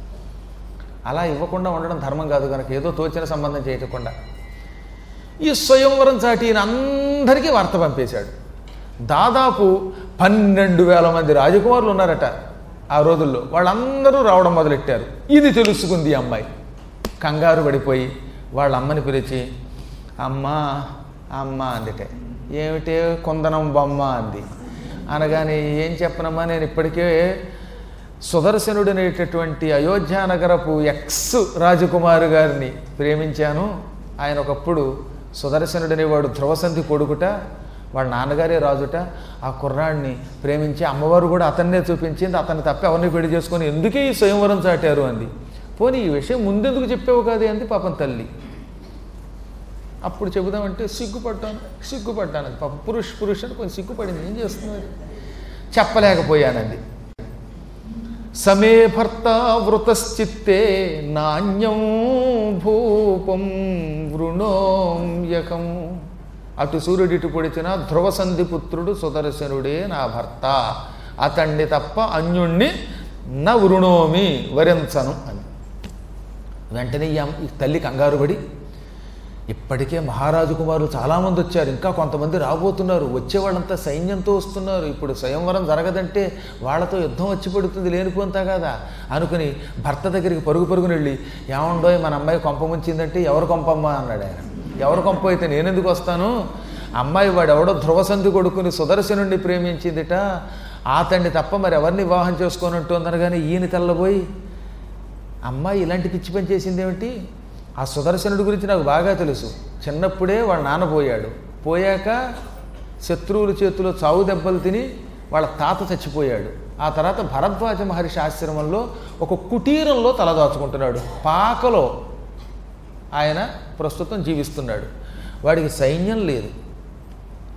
Speaker 1: అలా ఇవ్వకుండా ఉండడం ధర్మం కాదు కనుక ఏదో తోచిన సంబంధం చేయకుండా ఈ స్వయంవరం చాటి ఈయన అందరికీ వార్త పంపేశాడు దాదాపు పన్నెండు వేల మంది రాజకుమారులు ఉన్నారట ఆ రోజుల్లో వాళ్ళందరూ రావడం మొదలెట్టారు ఇది తెలుసుకుంది ఈ అమ్మాయి కంగారు పడిపోయి వాళ్ళ అమ్మని పిలిచి అమ్మ అమ్మ అందుకే ఏమిటే కుందనం బొమ్మ అంది అనగానే ఏం చెప్పనమ్మా నేను ఇప్పటికే సుదర్శనుడు అనేటటువంటి అయోధ్య నగరపు ఎక్స్ రాజకుమారు గారిని ప్రేమించాను ఆయన ఒకప్పుడు సుదర్శనుడు అనేవాడు ధ్రువసంధి కొడుకుట వాళ్ళ నాన్నగారే రాజుట ఆ కుర్రాడిని ప్రేమించి అమ్మవారు కూడా అతన్నే చూపించింది అతన్ని తప్ప ఎవరిని పెళ్లి చేసుకొని ఎందుకే ఈ స్వయంవరం చాటారు అంది పోనీ ఈ విషయం ముందెందుకు చెప్పావు కాదు అంది పాపం తల్లి అప్పుడు చెబుదామంటే సిగ్గుపడ్డాను సిగ్గుపడ్డాను అది పాపం పురుష్ పురుష్ అని కొంచెం సిగ్గుపడింది ఏం చేస్తున్నది చెప్పలేకపోయానంది సమే భర్త వృతశ్చిత్తే నాణ్యం భూపం వృణోంయకం అటు సూర్యుడు ఇటు పొడిచిన ధ్రువసంధి పుత్రుడు సుదర్శనుడే నా భర్త అతన్ని తప్ప అన్యుణ్ణి నా వృణోమి వరించను అని వెంటనే ఈ అమ్మ- ఈ తల్లి కంగారు పడి ఇప్పటికే మహారాజు కుమారులు చాలామంది వచ్చారు ఇంకా కొంతమంది రాబోతున్నారు వచ్చే వాళ్ళంతా సైన్యంతో వస్తున్నారు ఇప్పుడు స్వయంవరం జరగదంటే వాళ్ళతో యుద్ధం వచ్చి పడుతుంది లేనిపోంతా కదా అనుకుని భర్త దగ్గరికి పరుగు పరుగుని వెళ్ళి ఏమండోయ్ మన అమ్మాయి కొంప ముంచిందంటే ఎవరు కొంపమ్మా అన్నాడు ఆయన ఎవరు కొంప అయితే నేనెందుకు వస్తాను అమ్మాయి వాడు ఎవడో ధ్రువసంధి కొడుకుని సుదర్శనుడిని ప్రేమించిందిట అతన్ని తప్ప మరి ఎవరిని వివాహం చేసుకొని ఉంటుందనగానే కానీ ఈయన తెల్లబోయి అమ్మాయి ఇలాంటి పిచ్చి పని చేసింది ఏమిటి ఆ సుదర్శనుడి గురించి నాకు బాగా తెలుసు చిన్నప్పుడే వాళ్ళ నాన్న పోయాడు పోయాక శత్రువుల చేతిలో చావు దెబ్బలు తిని వాళ్ళ తాత చచ్చిపోయాడు ఆ తర్వాత భరద్వాజ మహర్షి ఆశ్రమంలో ఒక కుటీరంలో తలదాచుకుంటున్నాడు పాకలో ఆయన ప్రస్తుతం జీవిస్తున్నాడు వాడికి సైన్యం లేదు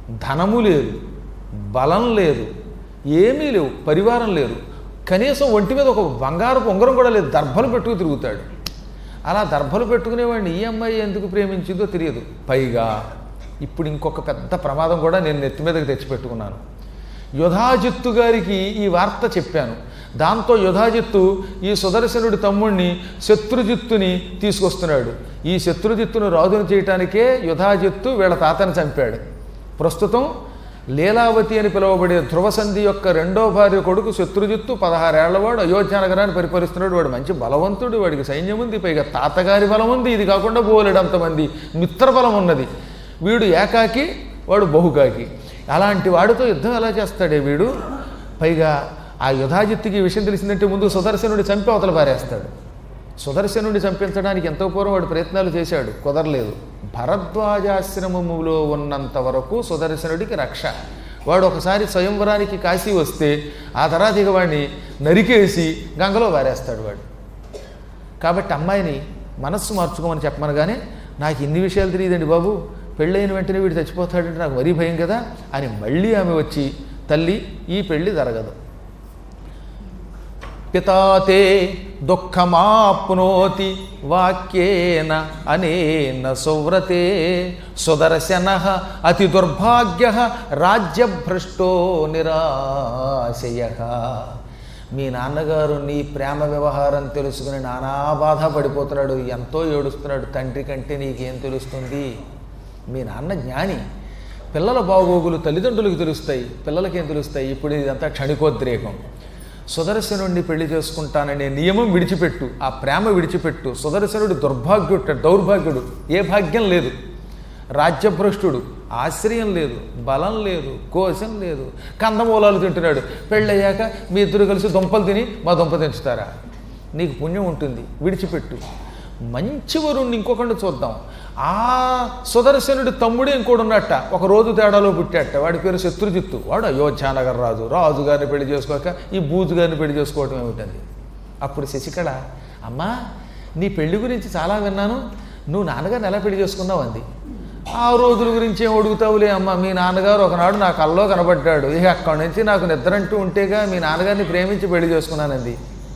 Speaker 1: ధనము లేదు బలం లేదు ఏమీ లేవు పరివారం లేరు కనీసం ఒంటి మీద ఒక బంగారపు ఉంగరం కూడా లేదు దర్భలు పెట్టుకు తిరుగుతాడు అలా దర్భలు పెట్టుకునేవాడిని ఈ అమ్మాయి ఎందుకు ప్రేమించిందో తెలియదు పైగా ఇప్పుడు ఇంకొక పెద్ద ప్రమాదం కూడా నేను నెత్తి మీదకి తెచ్చిపెట్టుకున్నాను యుధాజిత్తు గారికి ఈ వార్త చెప్పాను దాంతో యుధాజిత్తు ఈ సుదర్శనుడి తమ్ముణ్ణి శత్రుజిత్తుని తీసుకొస్తున్నాడు ఈ శత్రుజిత్తును రాజును చేయటానికే యుధాజిత్తు వీళ్ళ తాతని చంపాడు ప్రస్తుతం లీలావతి అని పిలువబడే ధ్రువసంధి యొక్క రెండో భార్య కొడుకు శత్రుజిత్తు పదహారేళ్లవాడు అయోధ్య నగరాన్ని పరిపాలిస్తున్నాడు వాడు మంచి బలవంతుడు వాడికి సైన్యం ఉంది పైగా తాతగారి బలం ఉంది ఇది కాకుండా బోలెడంతమంది మిత్ర బలం ఉన్నది వీడు ఏకాకి వాడు బహుకాకి అలాంటి వాడితో యుద్ధం ఎలా చేస్తాడే వీడు పైగా ఆ యుధాజిత్తుకి ఈ విషయం తెలిసిందంటే ముందు సుదర్శనుడి చంపి అవతల పారేస్తాడు సుదర్శనుడిని చంపించడానికి ఎంతో పూర్వం వాడు ప్రయత్నాలు చేశాడు కుదరలేదు భరద్వాజాశ్రమములో ఉన్నంత వరకు సుదర్శనుడికి రక్ష వాడు ఒకసారి స్వయంవరానికి కాశీ వస్తే ఆ తర్వాత ఇక వాడిని నరికేసి గంగలో వారేస్తాడు వాడు కాబట్టి అమ్మాయిని మనస్సు మార్చుకోమని చెప్పమనగానే నాకు ఇన్ని విషయాలు తెలియదండి బాబు పెళ్ళైన వెంటనే వీడు చచ్చిపోతాడంటే నాకు మరీ భయం కదా అని మళ్ళీ ఆమె వచ్చి తల్లి ఈ పెళ్ళి జరగదు పితాతే దుఃఖమాప్నోతి వాక్యేన అనేన సువ్రతే సుదర్శన అతి దుర్భాగ్య రాజ్యభ్రష్టో నిరాశయ మీ నాన్నగారు నీ ప్రేమ వ్యవహారం తెలుసుకుని నానా బాధ పడిపోతున్నాడు ఎంతో ఏడుస్తున్నాడు తండ్రి కంటే నీకేం తెలుస్తుంది మీ నాన్న జ్ఞాని పిల్లల బాగోగులు తల్లిదండ్రులకు తెలుస్తాయి పిల్లలకేం తెలుస్తాయి ఇప్పుడు ఇదంతా క్షణికోద్రేకం సుదర్శనుడిని పెళ్లి చేసుకుంటాననే నియమం విడిచిపెట్టు ఆ ప్రేమ విడిచిపెట్టు సుదర్శనుడు దుర్భాగ్యుడు దౌర్భాగ్యుడు ఏ భాగ్యం లేదు రాజ్యభ్రష్టుడు ఆశ్రయం లేదు బలం లేదు కోశం లేదు కందమూలాలు తింటున్నాడు పెళ్ళయ్యాక మీ ఇద్దరు కలిసి దుంపలు తిని మా దుంప తెంచుతారా నీకు పుణ్యం ఉంటుంది విడిచిపెట్టు మంచి వరుణ్ణి ఇంకొకటి చూద్దాం ఆ సుదర్శనుడి తమ్ముడే ఇంకోటి ఉన్నట్ట ఒక రోజు తేడాలో పుట్టాట వాడి పేరు శత్రుజిత్తు వాడు అయోధ్యానగర్ రాజు రాజు గారిని పెళ్లి చేసుకోక ఈ బూజు గారిని పెళ్లి చేసుకోవటం ఏమిటంది అప్పుడు శశికళ అమ్మా నీ పెళ్లి గురించి చాలా విన్నాను నువ్వు నాన్నగారిని ఎలా పెళ్లి చేసుకున్నావు అంది ఆ రోజుల గురించి ఏం అడుగుతావులే అమ్మ మీ నాన్నగారు ఒకనాడు నా కల్లో కనబడ్డాడు ఇక అక్కడి నుంచి నాకు నిద్ర అంటూ ఉంటేగా మీ నాన్నగారిని ప్రేమించి పెళ్లి చేసుకున్నానంది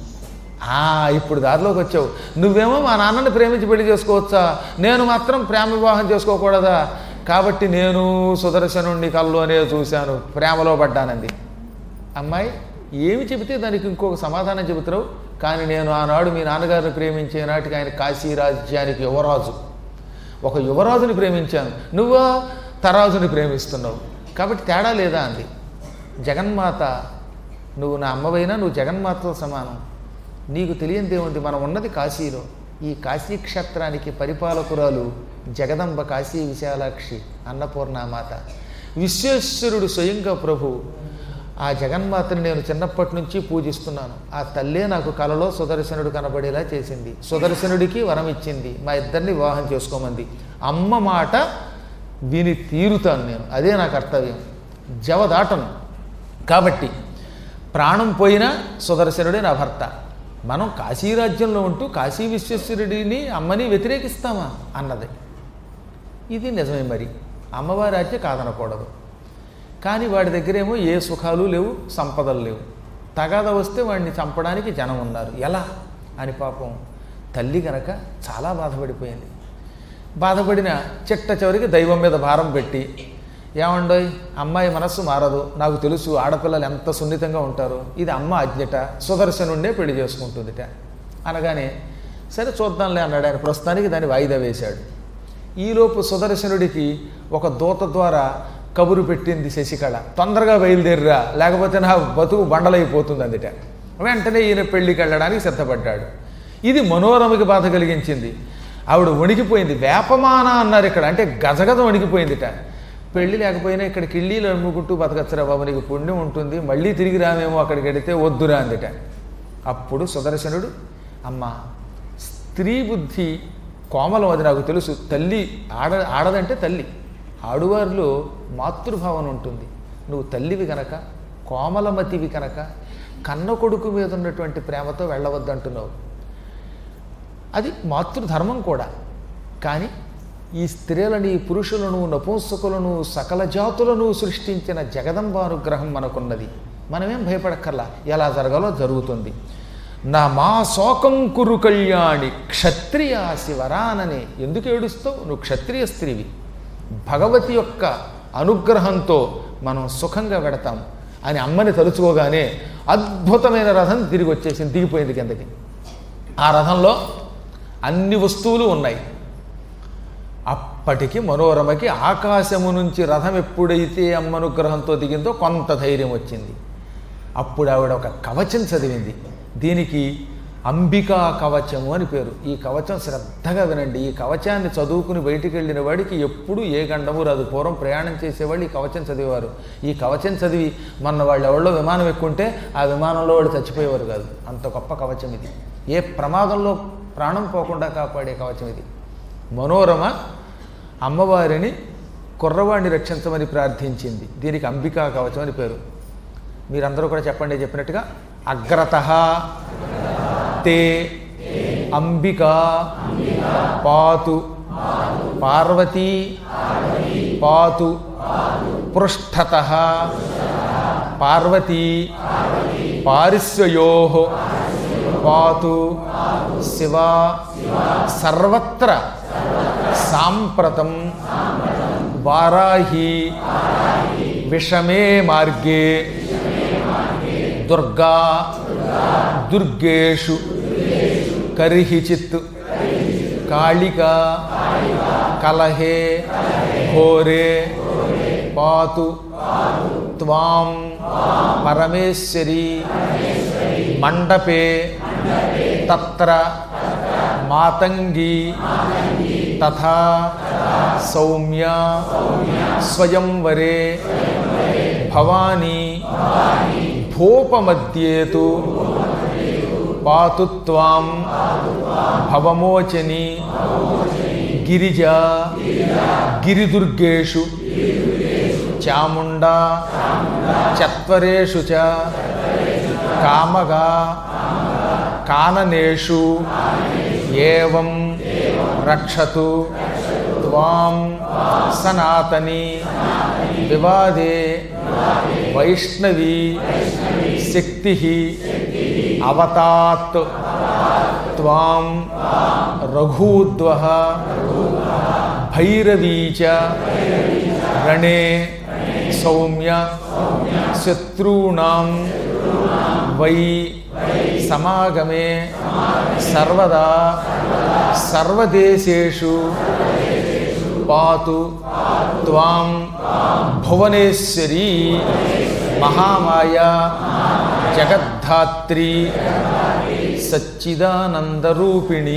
Speaker 1: ఆ ఇప్పుడు దారిలోకి వచ్చావు నువ్వేమో మా నాన్నని ప్రేమించి పెళ్లి చేసుకోవచ్చా నేను మాత్రం ప్రేమ వివాహం చేసుకోకూడదా కాబట్టి నేను సుదర్శనుణ్ణి కల్లోనే చూశాను ప్రేమలో పడ్డానంది అమ్మాయి ఏమి చెబితే దానికి ఇంకొక సమాధానం చెబుతున్నావు కానీ నేను ఆనాడు మీ నాన్నగారిని ప్రేమించే నాటికి ఆయన కాశీ రాజ్యానికి యువరాజు ఒక యువరాజుని ప్రేమించాను నువ్వా తరాజుని ప్రేమిస్తున్నావు కాబట్టి తేడా లేదా అంది జగన్మాత నువ్వు నా అమ్మవైనా నువ్వు జగన్మాతతో సమానం నీకు తెలియందే ఉంది మనం ఉన్నది కాశీలో ఈ కాశీ క్షేత్రానికి పరిపాలకురాలు జగదంబ కాశీ విశాలాక్షి అన్నపూర్ణామాత విశ్వేశ్వరుడు స్వయంగా ప్రభు ఆ జగన్మాతని నేను చిన్నప్పటి నుంచి పూజిస్తున్నాను ఆ తల్లే నాకు కలలో సుదర్శనుడు కనబడేలా చేసింది సుదర్శనుడికి వరం ఇచ్చింది మా ఇద్దరిని వివాహం చేసుకోమంది అమ్మ మాట విని తీరుతాను నేను అదే నా కర్తవ్యం జవదాటను కాబట్టి ప్రాణం పోయినా సుదర్శనుడే నా భర్త మనం కాశీరాజ్యంలో ఉంటూ కాశీ విశ్వేశ్వరుడిని అమ్మని వ్యతిరేకిస్తామా అన్నది ఇది నిజమే మరి అమ్మవారి ఆజ్ఞ కాదనకూడదు కానీ వాడి దగ్గరేమో ఏ సుఖాలు లేవు సంపదలు లేవు తగాద వస్తే వాడిని చంపడానికి జనం ఉన్నారు ఎలా అని పాపం తల్లి గనక చాలా బాధపడిపోయింది బాధపడిన చిట్ట చివరికి దైవం మీద భారం పెట్టి ఏమండోయ్ అమ్మాయి మనస్సు మారదు నాకు తెలుసు ఆడపిల్లలు ఎంత సున్నితంగా ఉంటారో ఇది అమ్మ అజ్ఞట సుదర్శనుండే పెళ్లి చేసుకుంటుందిట అనగానే సరే చూద్దాంలే అన్నాడు ఆయన ప్రస్తుతానికి దాన్ని వాయిదా వేశాడు ఈలోపు సుదర్శనుడికి ఒక దూత ద్వారా కబురు పెట్టింది శశికళ తొందరగా బయలుదేరిరా లేకపోతే నా బతుకు బండలైపోతుంది అందుట వెంటనే ఈయన పెళ్లికి వెళ్ళడానికి సిద్ధపడ్డాడు ఇది మనోరమకి బాధ కలిగించింది ఆవిడ వణికిపోయింది వేపమాన అన్నారు ఇక్కడ అంటే గజగజ వణికిపోయిందిట పెళ్లి లేకపోయినా ఇక్కడ కిళ్ళీలు అమ్ముకుంటూ బతకచ్చరా బాబు నీకు పుణ్యం ఉంటుంది మళ్ళీ తిరిగి రామేమో అక్కడికి వెడితే వద్దురా అందిట అప్పుడు సుదర్శనుడు అమ్మ స్త్రీ బుద్ధి కోమలం అది నాకు తెలుసు తల్లి ఆడ ఆడదంటే తల్లి ఆడువారిలో మాతృభావన ఉంటుంది నువ్వు తల్లివి కనుక కోమలమతివి కనుక కన్న కొడుకు మీద ఉన్నటువంటి ప్రేమతో వెళ్ళవద్దంటున్నావు అది మాతృధర్మం కూడా కానీ ఈ స్త్రీలని పురుషులను నపుంసకులను సకల జాతులను సృష్టించిన జగదంబానుగ్రహం మనకున్నది మనమేం భయపడక్కర్లా ఎలా జరగాలో జరుగుతుంది నా మా శోకం కురు కళ్యాణి క్షత్రియ శివరానని ఎందుకు ఏడుస్తావు నువ్వు క్షత్రియ స్త్రీవి భగవతి యొక్క అనుగ్రహంతో మనం సుఖంగా పెడతాం అని అమ్మని తలుచుకోగానే అద్భుతమైన రథం తిరిగి వచ్చేసింది దిగిపోయింది కిందకి ఆ రథంలో అన్ని వస్తువులు ఉన్నాయి అప్పటికి మనోరమకి ఆకాశము నుంచి రథం ఎప్పుడైతే అమ్మనుగ్రహంతో దిగిందో కొంత ధైర్యం వచ్చింది అప్పుడు ఆవిడ ఒక కవచం చదివింది దీనికి అంబికా కవచము అని పేరు ఈ కవచం శ్రద్ధగా వినండి ఈ కవచాన్ని చదువుకుని బయటికి వెళ్ళిన వాడికి ఎప్పుడు ఏ గండము రాదు పూర్వం ప్రయాణం చేసేవాళ్ళు ఈ కవచం చదివేవారు ఈ కవచం చదివి మొన్న వాళ్ళు ఎవరిలో విమానం ఎక్కుంటే ఆ విమానంలో వాళ్ళు చచ్చిపోయేవారు కాదు అంత గొప్ప కవచం ఇది ఏ ప్రమాదంలో ప్రాణం పోకుండా కాపాడే కవచం ఇది మనోరమ అమ్మవారిని కుర్రవాడిని రక్షించమని ప్రార్థించింది దీనికి అంబికా కవచం అని పేరు మీరందరూ కూడా చెప్పండి చెప్పినట్టుగా అగ్రత తే అంబికా పాతు పార్వతీ పాతు పృష్ఠత పార్వతీ పారిశ్వయో పాతు శివ సర్వత్ర సాంప్రతం వారాహి విషమే మార్గే దుర్గా దుర్గేషు కర్హిచిత్ కాళిక కలహే ఘోరే పాతు త్వాం పరమేశ్వరి మండపే తత్ర మాతంగి తథా సౌమ్య స్వయంవరే భవానీ భూపమధ్యేతు పాతు త్వాం భవమోచని గిరిజా గిరిదుర్గేషు చాముండా చత్వరేషు చ కామగా కాననేషు ఏవం రక్షతు త్వాం సనాతని వివాదే వైష్ణవీ శక్తి అవతాత్ త్వాం రఘూద్వ భైరవీ చ రణే సౌమ్య శత్రూణాం వై సమాగమే సర్వదా సర్వదేశేషు పాతు త్వాం భువనేశ్వరీ మహామాయ జగద్ధాత్రి సచ్చిదానందరూపిణి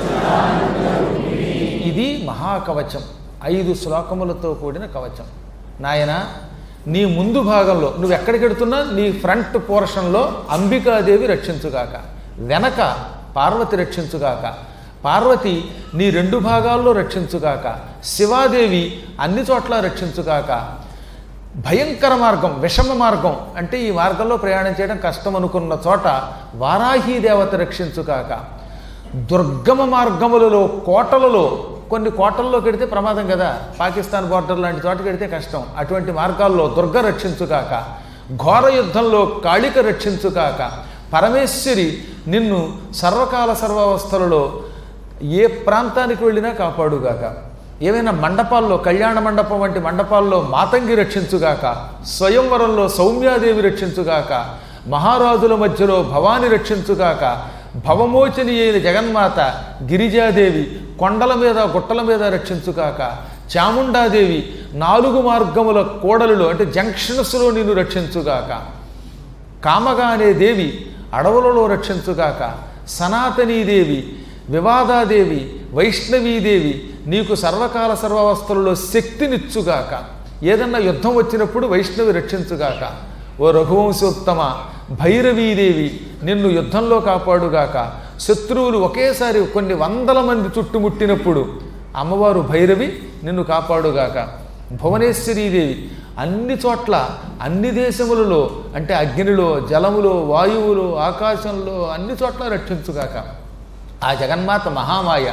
Speaker 1: ఇది మహాకవచం ఐదు శ్లోకములతో కూడిన కవచం నాయన నీ ముందు భాగంలో నువ్వు ఎక్కడికి వెడుతున్నా నీ ఫ్రంట్ పోర్షన్లో అంబికాదేవి రక్షించుగాక వెనక పార్వతి రక్షించుగాక పార్వతి నీ రెండు భాగాల్లో రక్షించుగాక శివాదేవి అన్ని చోట్ల రక్షించుగాక భయంకర మార్గం విషమ మార్గం అంటే ఈ మార్గంలో ప్రయాణం చేయడం కష్టం అనుకున్న చోట వారాహీ దేవత రక్షించుగాక దుర్గమ మార్గములలో కోటలలో కొన్ని కోటల్లో కడితే ప్రమాదం కదా పాకిస్తాన్ బార్డర్ లాంటి చోట కడితే కష్టం అటువంటి మార్గాల్లో దుర్గ రక్షించుగాక ఘోర యుద్ధంలో కాళిక రక్షించుగాక పరమేశ్వరి నిన్ను సర్వకాల సర్వావస్థలలో ఏ ప్రాంతానికి వెళ్ళినా కాపాడుగాక ఏవైనా మండపాల్లో కళ్యాణ మండపం వంటి మండపాల్లో మాతంగి రక్షించుగాక స్వయంవరంలో సౌమ్యాదేవి రక్షించుగాక మహారాజుల మధ్యలో భవాని రక్షించుగాక భవమోచని అయిన జగన్మాత గిరిజాదేవి కొండల మీద గుట్టల మీద రక్షించుగాక చాముండాదేవి నాలుగు మార్గముల కోడలులో అంటే జంక్షన్స్లో నిన్ను రక్షించుగాక కామగా అనే దేవి అడవులలో రక్షించుగాక సనాతనీదేవి వివాదాదేవి వైష్ణవీదేవి నీకు సర్వకాల సర్వావస్థలలో శక్తినిచ్చుగాక ఏదన్నా యుద్ధం వచ్చినప్పుడు వైష్ణవి రక్షించుగాక ఓ రఘువంశోత్తమ భైరవీదేవి నిన్ను యుద్ధంలో కాపాడుగాక శత్రువులు ఒకేసారి కొన్ని వందల మంది చుట్టుముట్టినప్పుడు అమ్మవారు భైరవి నిన్ను కాపాడుగాక భువనేశ్వరీదేవి అన్ని చోట్ల అన్ని దేశములలో అంటే అగ్నిలో జలములో వాయువులో ఆకాశంలో అన్ని చోట్ల రక్షించుగాక ఆ జగన్మాత మహామాయ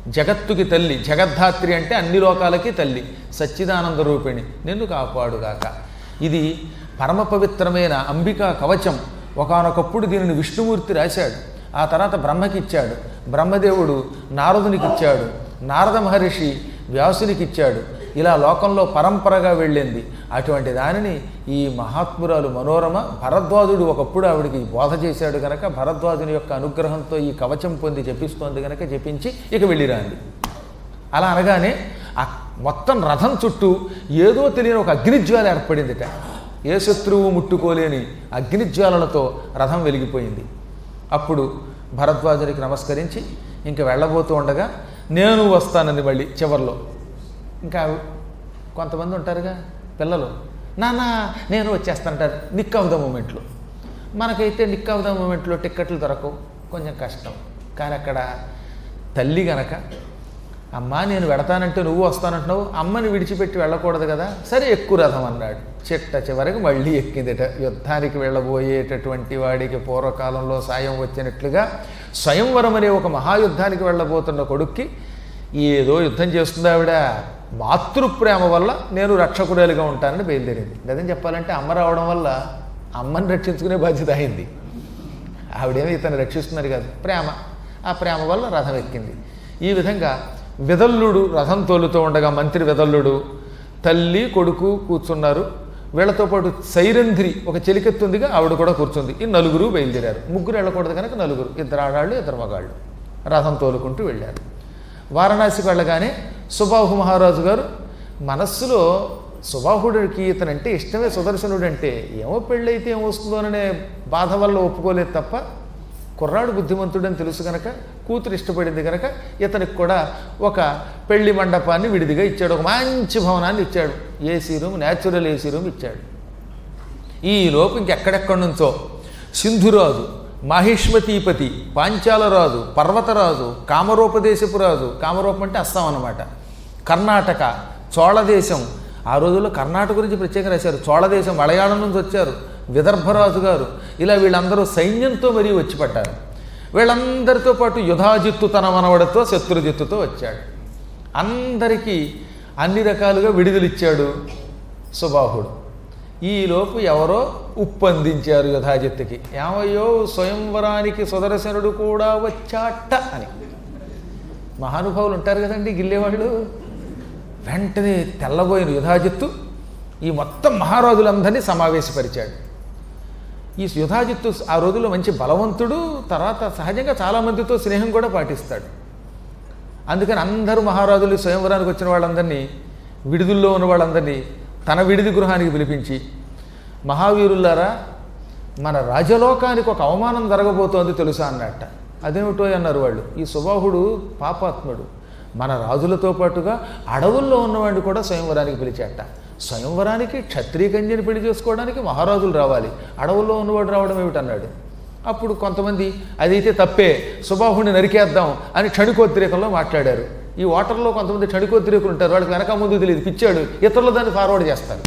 Speaker 1: జగత్తుకి తల్లి జగద్ధాత్రి అంటే అన్ని లోకాలకి తల్లి సచ్చిదానంద రూపిణి నిన్ను కాపాడుగాక ఇది పరమ పవిత్రమైన అంబికా కవచం ఒకానొకప్పుడు దీనిని విష్ణుమూర్తి రాశాడు ఆ తర్వాత బ్రహ్మకి ఇచ్చాడు బ్రహ్మదేవుడు నారదునికి ఇచ్చాడు నారద మహర్షి వ్యాసునికి ఇచ్చాడు ఇలా లోకంలో పరంపరగా వెళ్ళింది అటువంటి దానిని ఈ మహాత్మురాలు మనోరమ భరద్వాజుడు ఒకప్పుడు ఆవిడికి బోధ చేశాడు గనక భరద్వాజుని యొక్క అనుగ్రహంతో ఈ కవచం పొంది జపిస్తోంది గనక జపించి ఇక వెళ్ళిరాంది అలా అనగానే ఆ మొత్తం రథం చుట్టూ ఏదో తెలియని ఒక అగ్నిజ్వాల ఏర్పడిందిట ఏ శత్రువు ముట్టుకోలేని అగ్నిజ్వాలలతో రథం వెలిగిపోయింది అప్పుడు భరద్వాజునికి నమస్కరించి ఇంక వెళ్ళబోతూ ఉండగా నేను వస్తానని మళ్ళీ చివర్లో ఇంకా కొంతమంది ఉంటారుగా పిల్లలు నాన్న నేను వచ్చేస్తానంటారు నిక్ ఆఫ్ ద మూమెంట్లో మనకైతే నిక్ ఆఫ్ ద మూమెంట్లో టిక్కెట్లు దొరకవు కొంచెం కష్టం కానీ అక్కడ తల్లి గనక అమ్మా నేను వెడతానంటే నువ్వు వస్తానంటున్నావు అమ్మని విడిచిపెట్టి వెళ్ళకూడదు కదా సరే ఎక్కువ రథం అన్నాడు చిట్ట చివరికి మళ్ళీ ఎక్కిందిట యుద్ధానికి వెళ్ళబోయేటటువంటి వాడికి పూర్వకాలంలో సాయం వచ్చినట్లుగా స్వయంవరం అనే ఒక మహాయుద్ధానికి వెళ్ళబోతున్న కొడుక్కి ఏదో యుద్ధం చేస్తుంది ఆవిడ మాతృప్రేమ వల్ల నేను రక్షకురాలుగా ఉంటానని బయలుదేరింది నిజం చెప్పాలంటే అమ్మ రావడం వల్ల అమ్మని రక్షించుకునే బాధ్యత అయింది ఆవిడేమో ఇతను రక్షిస్తున్నారు కాదు ప్రేమ ఆ ప్రేమ వల్ల రథం ఎక్కింది ఈ విధంగా విదల్లుడు రథం తోలుతూ ఉండగా మంత్రి విదల్లుడు తల్లి కొడుకు కూర్చున్నారు వీళ్ళతో పాటు సైరంధ్రి ఒక చెలికెత్తుందిగా ఆవిడ కూడా కూర్చుంది ఈ నలుగురు బయలుదేరారు ముగ్గురు వెళ్ళకూడదు కనుక నలుగురు ఇద్దరు ఆడాళ్ళు ఇద్దరు మగాళ్ళు రథం తోలుకుంటూ వెళ్ళారు వారణాసికి వెళ్ళగానే సుబాహు మహారాజు గారు మనస్సులో సుబాహుడికి ఇతనంటే ఇష్టమే సుదర్శనుడు అంటే ఏమో పెళ్ళైతే ఏమొస్తుందోననే బాధ వల్ల ఒప్పుకోలేదు తప్ప కుర్రాడు బుద్ధిమంతుడని తెలుసు గనక కూతురు ఇష్టపడింది గనక ఇతనికి కూడా ఒక పెళ్లి మండపాన్ని విడిదిగా ఇచ్చాడు ఒక మంచి భవనాన్ని ఇచ్చాడు AC room natural AC room ఇచ్చాడు ఈ లోపు ఇంకెక్కడెక్కడి నుంచో సింధురాజు మాహిష్మతీపతి పాంచాలరాజు పర్వతరాజు కామరూపదేశపు రాజు కామరూపం అంటే అస్సాం అన్నమాట కర్ణాటక చోళదేశం ఆ రోజుల్లో కర్ణాటక గురించి ప్రత్యేకంగా రాశారు చోళదేశం మలయాళం నుంచి వచ్చారు విదర్భరాజు గారు ఇలా వీళ్ళందరూ సైన్యంతో మరీ వచ్చి పట్టారు వీళ్ళందరితో పాటు యుధాజిత్తు తన మనవడితో శత్రుజిత్తుతో వచ్చాడు అందరికీ అన్ని రకాలుగా విడుదలిచ్చాడు సుబాహుడు ఈలోపు ఎవరో ఉప్పందించారు యుధాజిత్తుకి ఏమయ్యో స్వయంవరానికి సుదర్శనుడు కూడా వచ్చాట అని మహానుభావులు ఉంటారు కదండి గిల్లేవాళ్ళు వెంటనే తెల్లబోయిన యుధాజిత్తు ఈ మొత్తం మహారాజులందరినీ సమావేశపరిచాడు ఈ యుధాజిత్తు ఆ రోజుల్లో మంచి బలవంతుడు తర్వాత సహజంగా చాలామందితో స్నేహం కూడా పాటిస్తాడు అందుకని అందరూ మహారాజులు స్వయంవరానికి వచ్చిన వాళ్ళందరినీ విడుదల్లో ఉన్న వాళ్ళందరినీ తన విడిది గృహానికి పిలిపించి మహావీరులారా మన రాజలోకానికి ఒక అవమానం జరగబోతోంది తెలుసా అన్నట్ట అదేమిటో అన్నారు వాళ్ళు ఈ సుబాహుడు పాపాత్ముడు మన రాజులతో పాటుగా అడవుల్లో ఉన్నవాడిని కూడా స్వయంవరానికి పిలిచాట స్వయంవరానికి క్షత్రియ కన్యని పెళ్లి చేసుకోవడానికి మహారాజులు రావాలి అడవుల్లో ఉన్నవాడు రావడం ఏమిటన్నాడు అప్పుడు కొంతమంది అదైతే తప్పే సుబాహుడిని నరికేద్దాం అని క్షణికోద్రేకంలో మాట్లాడారు ఈ ఓటర్లో కొంతమంది క్షణికోద్రేకులు ఉంటారు వాళ్ళకి వెనక ముందు తెలియదు పిచ్చాడు ఇతరులు దాన్ని ఫార్వర్డ్ చేస్తారు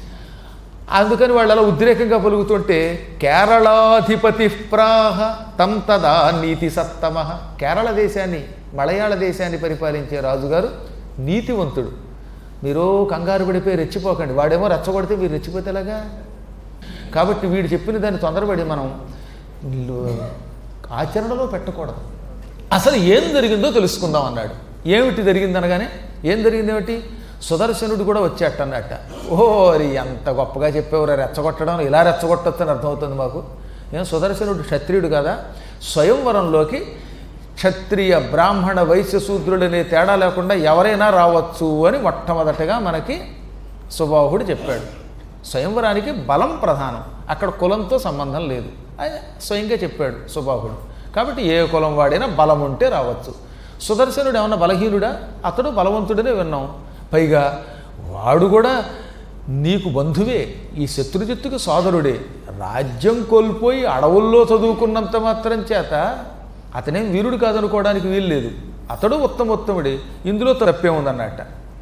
Speaker 1: అందుకని వాళ్ళు అలా ఉద్రేకంగా పలుకుతుంటే కేరళాధిపతి ప్రాహ తం తదా నీతి సత్తమ కేరళ దేశాన్ని మలయాళ దేశాన్ని పరిపాలించే రాజుగారు నీతివంతుడు మీరు కంగారు పడిపోయి రెచ్చిపోకండి వాడేమో రెచ్చగొడితే మీరు రెచ్చిపోతే ఎలాగా కాబట్టి వీడు చెప్పిన దాన్ని తొందరపడి మనం లో- ఆచరణలో పెట్టకూడదు అసలు ఏం జరిగిందో తెలుసుకుందాం అన్నాడు ఏమిటి జరిగింది అనగానే ఏం జరిగింది ఏమిటి సుదర్శనుడు కూడా వచ్చేట అన్నట్ట ఓరి ఎంత గొప్పగా చెప్పేవారు రెచ్చగొట్టడం ఇలా రెచ్చగొట్టొచ్చు అని అర్థమవుతుంది మాకు ఏం సుదర్శనుడు క్షత్రియుడు కదా స్వయంవరంలోకి క్షత్రియ బ్రాహ్మణ వైశ్య శూద్రుడనే తేడా లేకుండా ఎవరైనా రావచ్చు అని మొట్టమొదటగా మనకి సుబాహుడు చెప్పాడు స్వయంవరానికి బలం ప్రధానం అక్కడ కులంతో సంబంధం లేదు ఆయన స్వయంగా చెప్పాడు సుబాహుడు కాబట్టి ఏ కులం వాడైనా బలం ఉంటే రావచ్చు సుదర్శనుడు ఏమన్నా బలహీనుడా అతడు బలవంతుడనే విన్నాం పైగా వాడు కూడా నీకు బంధువే ఈ శత్రుజిత్తుకి సోదరుడే రాజ్యం కోల్పోయి అడవుల్లో చదువుకున్నంత మాత్రం చేత అతనేం వీరుడు కాదనుకోవడానికి వీలు లేదు అతడు ఉత్తమోత్తముడే ఇందులో తప్పే ఉందన్నట్ట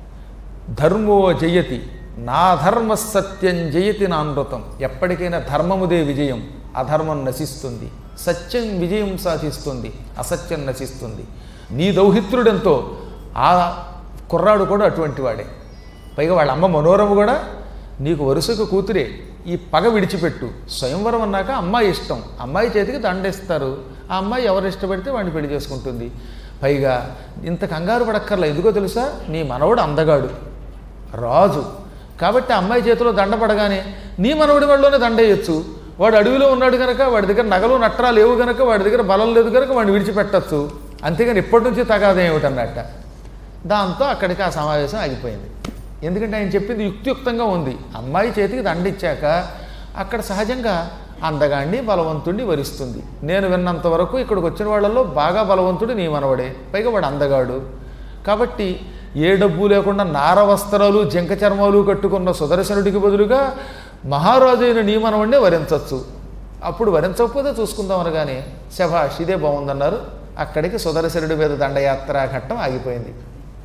Speaker 1: ధర్మో జయతి నా ధర్మ సత్యం జయతి నా నృతం ఎప్పటికైనా ధర్మముదే విజయం అధర్మం నశిస్తుంది సత్యం విజయం సాధిస్తుంది అసత్యం నశిస్తుంది నీ దౌహిత్రుడెంతో ఆ కుర్రాడు కూడా అటువంటి వాడే పైగా వాళ్ళ అమ్మ మనోరమ కూడా నీకు వరుసకు కూతురే ఈ పగ విడిచిపెట్టు స్వయంవరం అన్నాక అమ్మాయి ఇష్టం అమ్మాయి చేతికి దండేస్తారు ఆ అమ్మాయి ఎవరు ఇష్టపడితే వాడిని పెళ్లి చేసుకుంటుంది పైగా ఇంత కంగారు పడక్కర్లా ఎందుకో తెలుసా నీ మనవడు అందగాడు రాజు కాబట్టి ఆ అమ్మాయి చేతిలో దండ పడగానే నీ మనవడి వాళ్ళలోనే దండేయచ్చు వాడు అడవిలో ఉన్నాడు కనుక వాడి దగ్గర నగలు నట్రా లేవు కనుక వాడి దగ్గర బలం లేదు కనుక వాడిని విడిచిపెట్టచ్చు అంతేగాని ఇప్పటి నుంచి తగాదే ఏమిటన్నట్ట దాంతో అక్కడికి ఆ సమావేశం ఆగిపోయింది ఎందుకంటే ఆయన చెప్పింది యుక్తియుక్తంగా ఉంది అమ్మాయి చేతికి దండ ఇచ్చాక అక్కడ సహజంగా అందగాన్ని బలవంతుడిని వరిస్తుంది నేను విన్నంత వరకు ఇక్కడికి వచ్చిన వాళ్ళల్లో బాగా బలవంతుడు నీ మనవడే పైగా వాడు అందగాడు కాబట్టి ఏ డబ్బు లేకుండా నార వస్త్రాలు జింక చర్మాలు కట్టుకున్న సుదర్శనుడికి బదులుగా మహారాజు అయిన నీ మనవడినే వరించవచ్చు అప్పుడు వరించకపోతే చూసుకుందాం అనగానే శభాష్ ఇదే బాగుందన్నారు అక్కడికి సుదర్శనుడి మీద దండయాత్ర ఘట్టం ఆగిపోయింది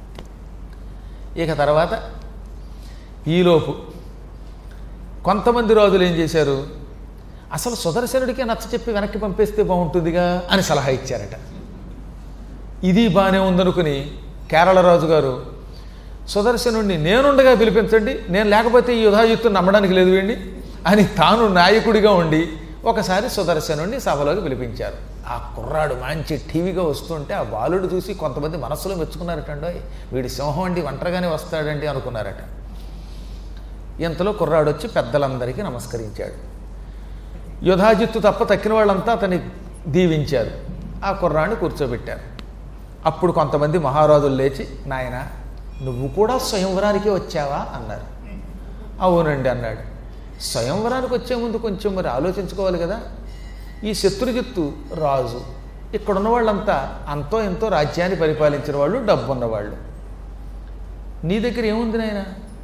Speaker 1: ఇక తర్వాత ఈలోపు కొంతమంది రాజులు ఏం చేశారు అసలు సుదర్శనుడికే నచ్చ చెప్పి వెనక్కి పంపేస్తే బాగుంటుందిగా అని సలహా ఇచ్చారట ఇది బాగానే ఉందనుకుని కేరళ రాజు గారు సుదర్శనుడిని నేనుండగా పిలిపించండి నేను లేకపోతే ఈ యుధాయుత్తుని నమ్మడానికి లేదు వీడిని అని తాను నాయకుడిగా ఉండి ఒకసారి సుదర్శనుడిని సభలోకి పిలిపించారు ఆ కుర్రాడు మంచి టీవీగా వస్తుంటే ఆ బాలుడు చూసి కొంతమంది మనస్సులో మెచ్చుకున్నారటండో వీడి సింహం అండి ఒంటరిగానే వస్తాడండి అనుకున్నారట ఇంతలో కుర్రాడు వచ్చి పెద్దలందరికీ నమస్కరించాడు యుధాజిత్తు తప్ప తక్కిన వాళ్ళంతా అతన్ని దీవించారు ఆ కుర్రాన్ని కూర్చోబెట్టారు అప్పుడు కొంతమంది మహారాజులు లేచి నాయన నువ్వు కూడా స్వయంవరానికి వచ్చావా అన్నారు అవునండి అన్నాడు స్వయంవరానికి వచ్చే ముందు కొంచెం మరి ఆలోచించుకోవాలి కదా ఈ శత్రుజిత్తు రాజు ఇక్కడున్న వాళ్ళంతా అంతో ఎంతో రాజ్యాన్ని పరిపాలించిన వాళ్ళు డబ్బున్నవాళ్ళు నీ దగ్గర ఏముంది నాయన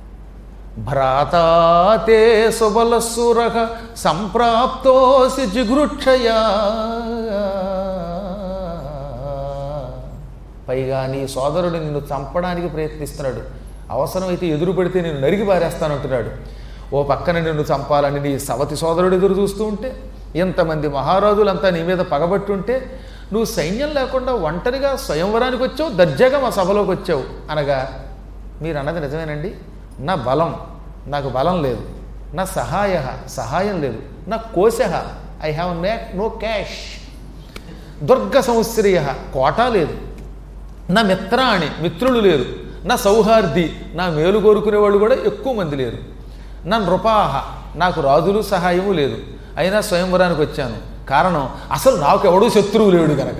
Speaker 1: భ్రాతాతే సుబలసురహ సంప్రాప్తోసి జిగృక్షయా పైగా నీ సోదరుడు నిన్ను చంపడానికి ప్రయత్నిస్తున్నాడు అవసరమైతే ఎదురు పడితే నేను నరికి పారేస్తానంటున్నాడు ఓ పక్కన నిన్ను చంపాలని నీ సవతి సోదరుడు ఎదురు చూస్తూ ఉంటే ఇంతమంది మహారాజులంతా నీ మీద పగబట్టుంటే నువ్వు సైన్యం లేకుండా ఒంటరిగా స్వయంవరానికి వచ్చావు దర్జాగా మా సభలోకి వచ్చావు అనగా మీరు అన్నది నిజమేనండి నా బలం నాకు బలం లేదు నా సహాయ సహాయం లేదు నా కోశ ఐ హ్యావ్ నే నో క్యాష్ దుర్గ సంశ్రయ కోట లేదు నా మిత్రాణి మిత్రులు లేరు నా సౌహార్ది నా మేలు కోరుకునే వాళ్ళు కూడా ఎక్కువ మంది లేరు నా నృపాహ నాకు రాజులు సహాయము లేదు అయినా స్వయంవరానికి వచ్చాను కారణం అసలు నాకు ఎవడూ శత్రువు లేడు గనక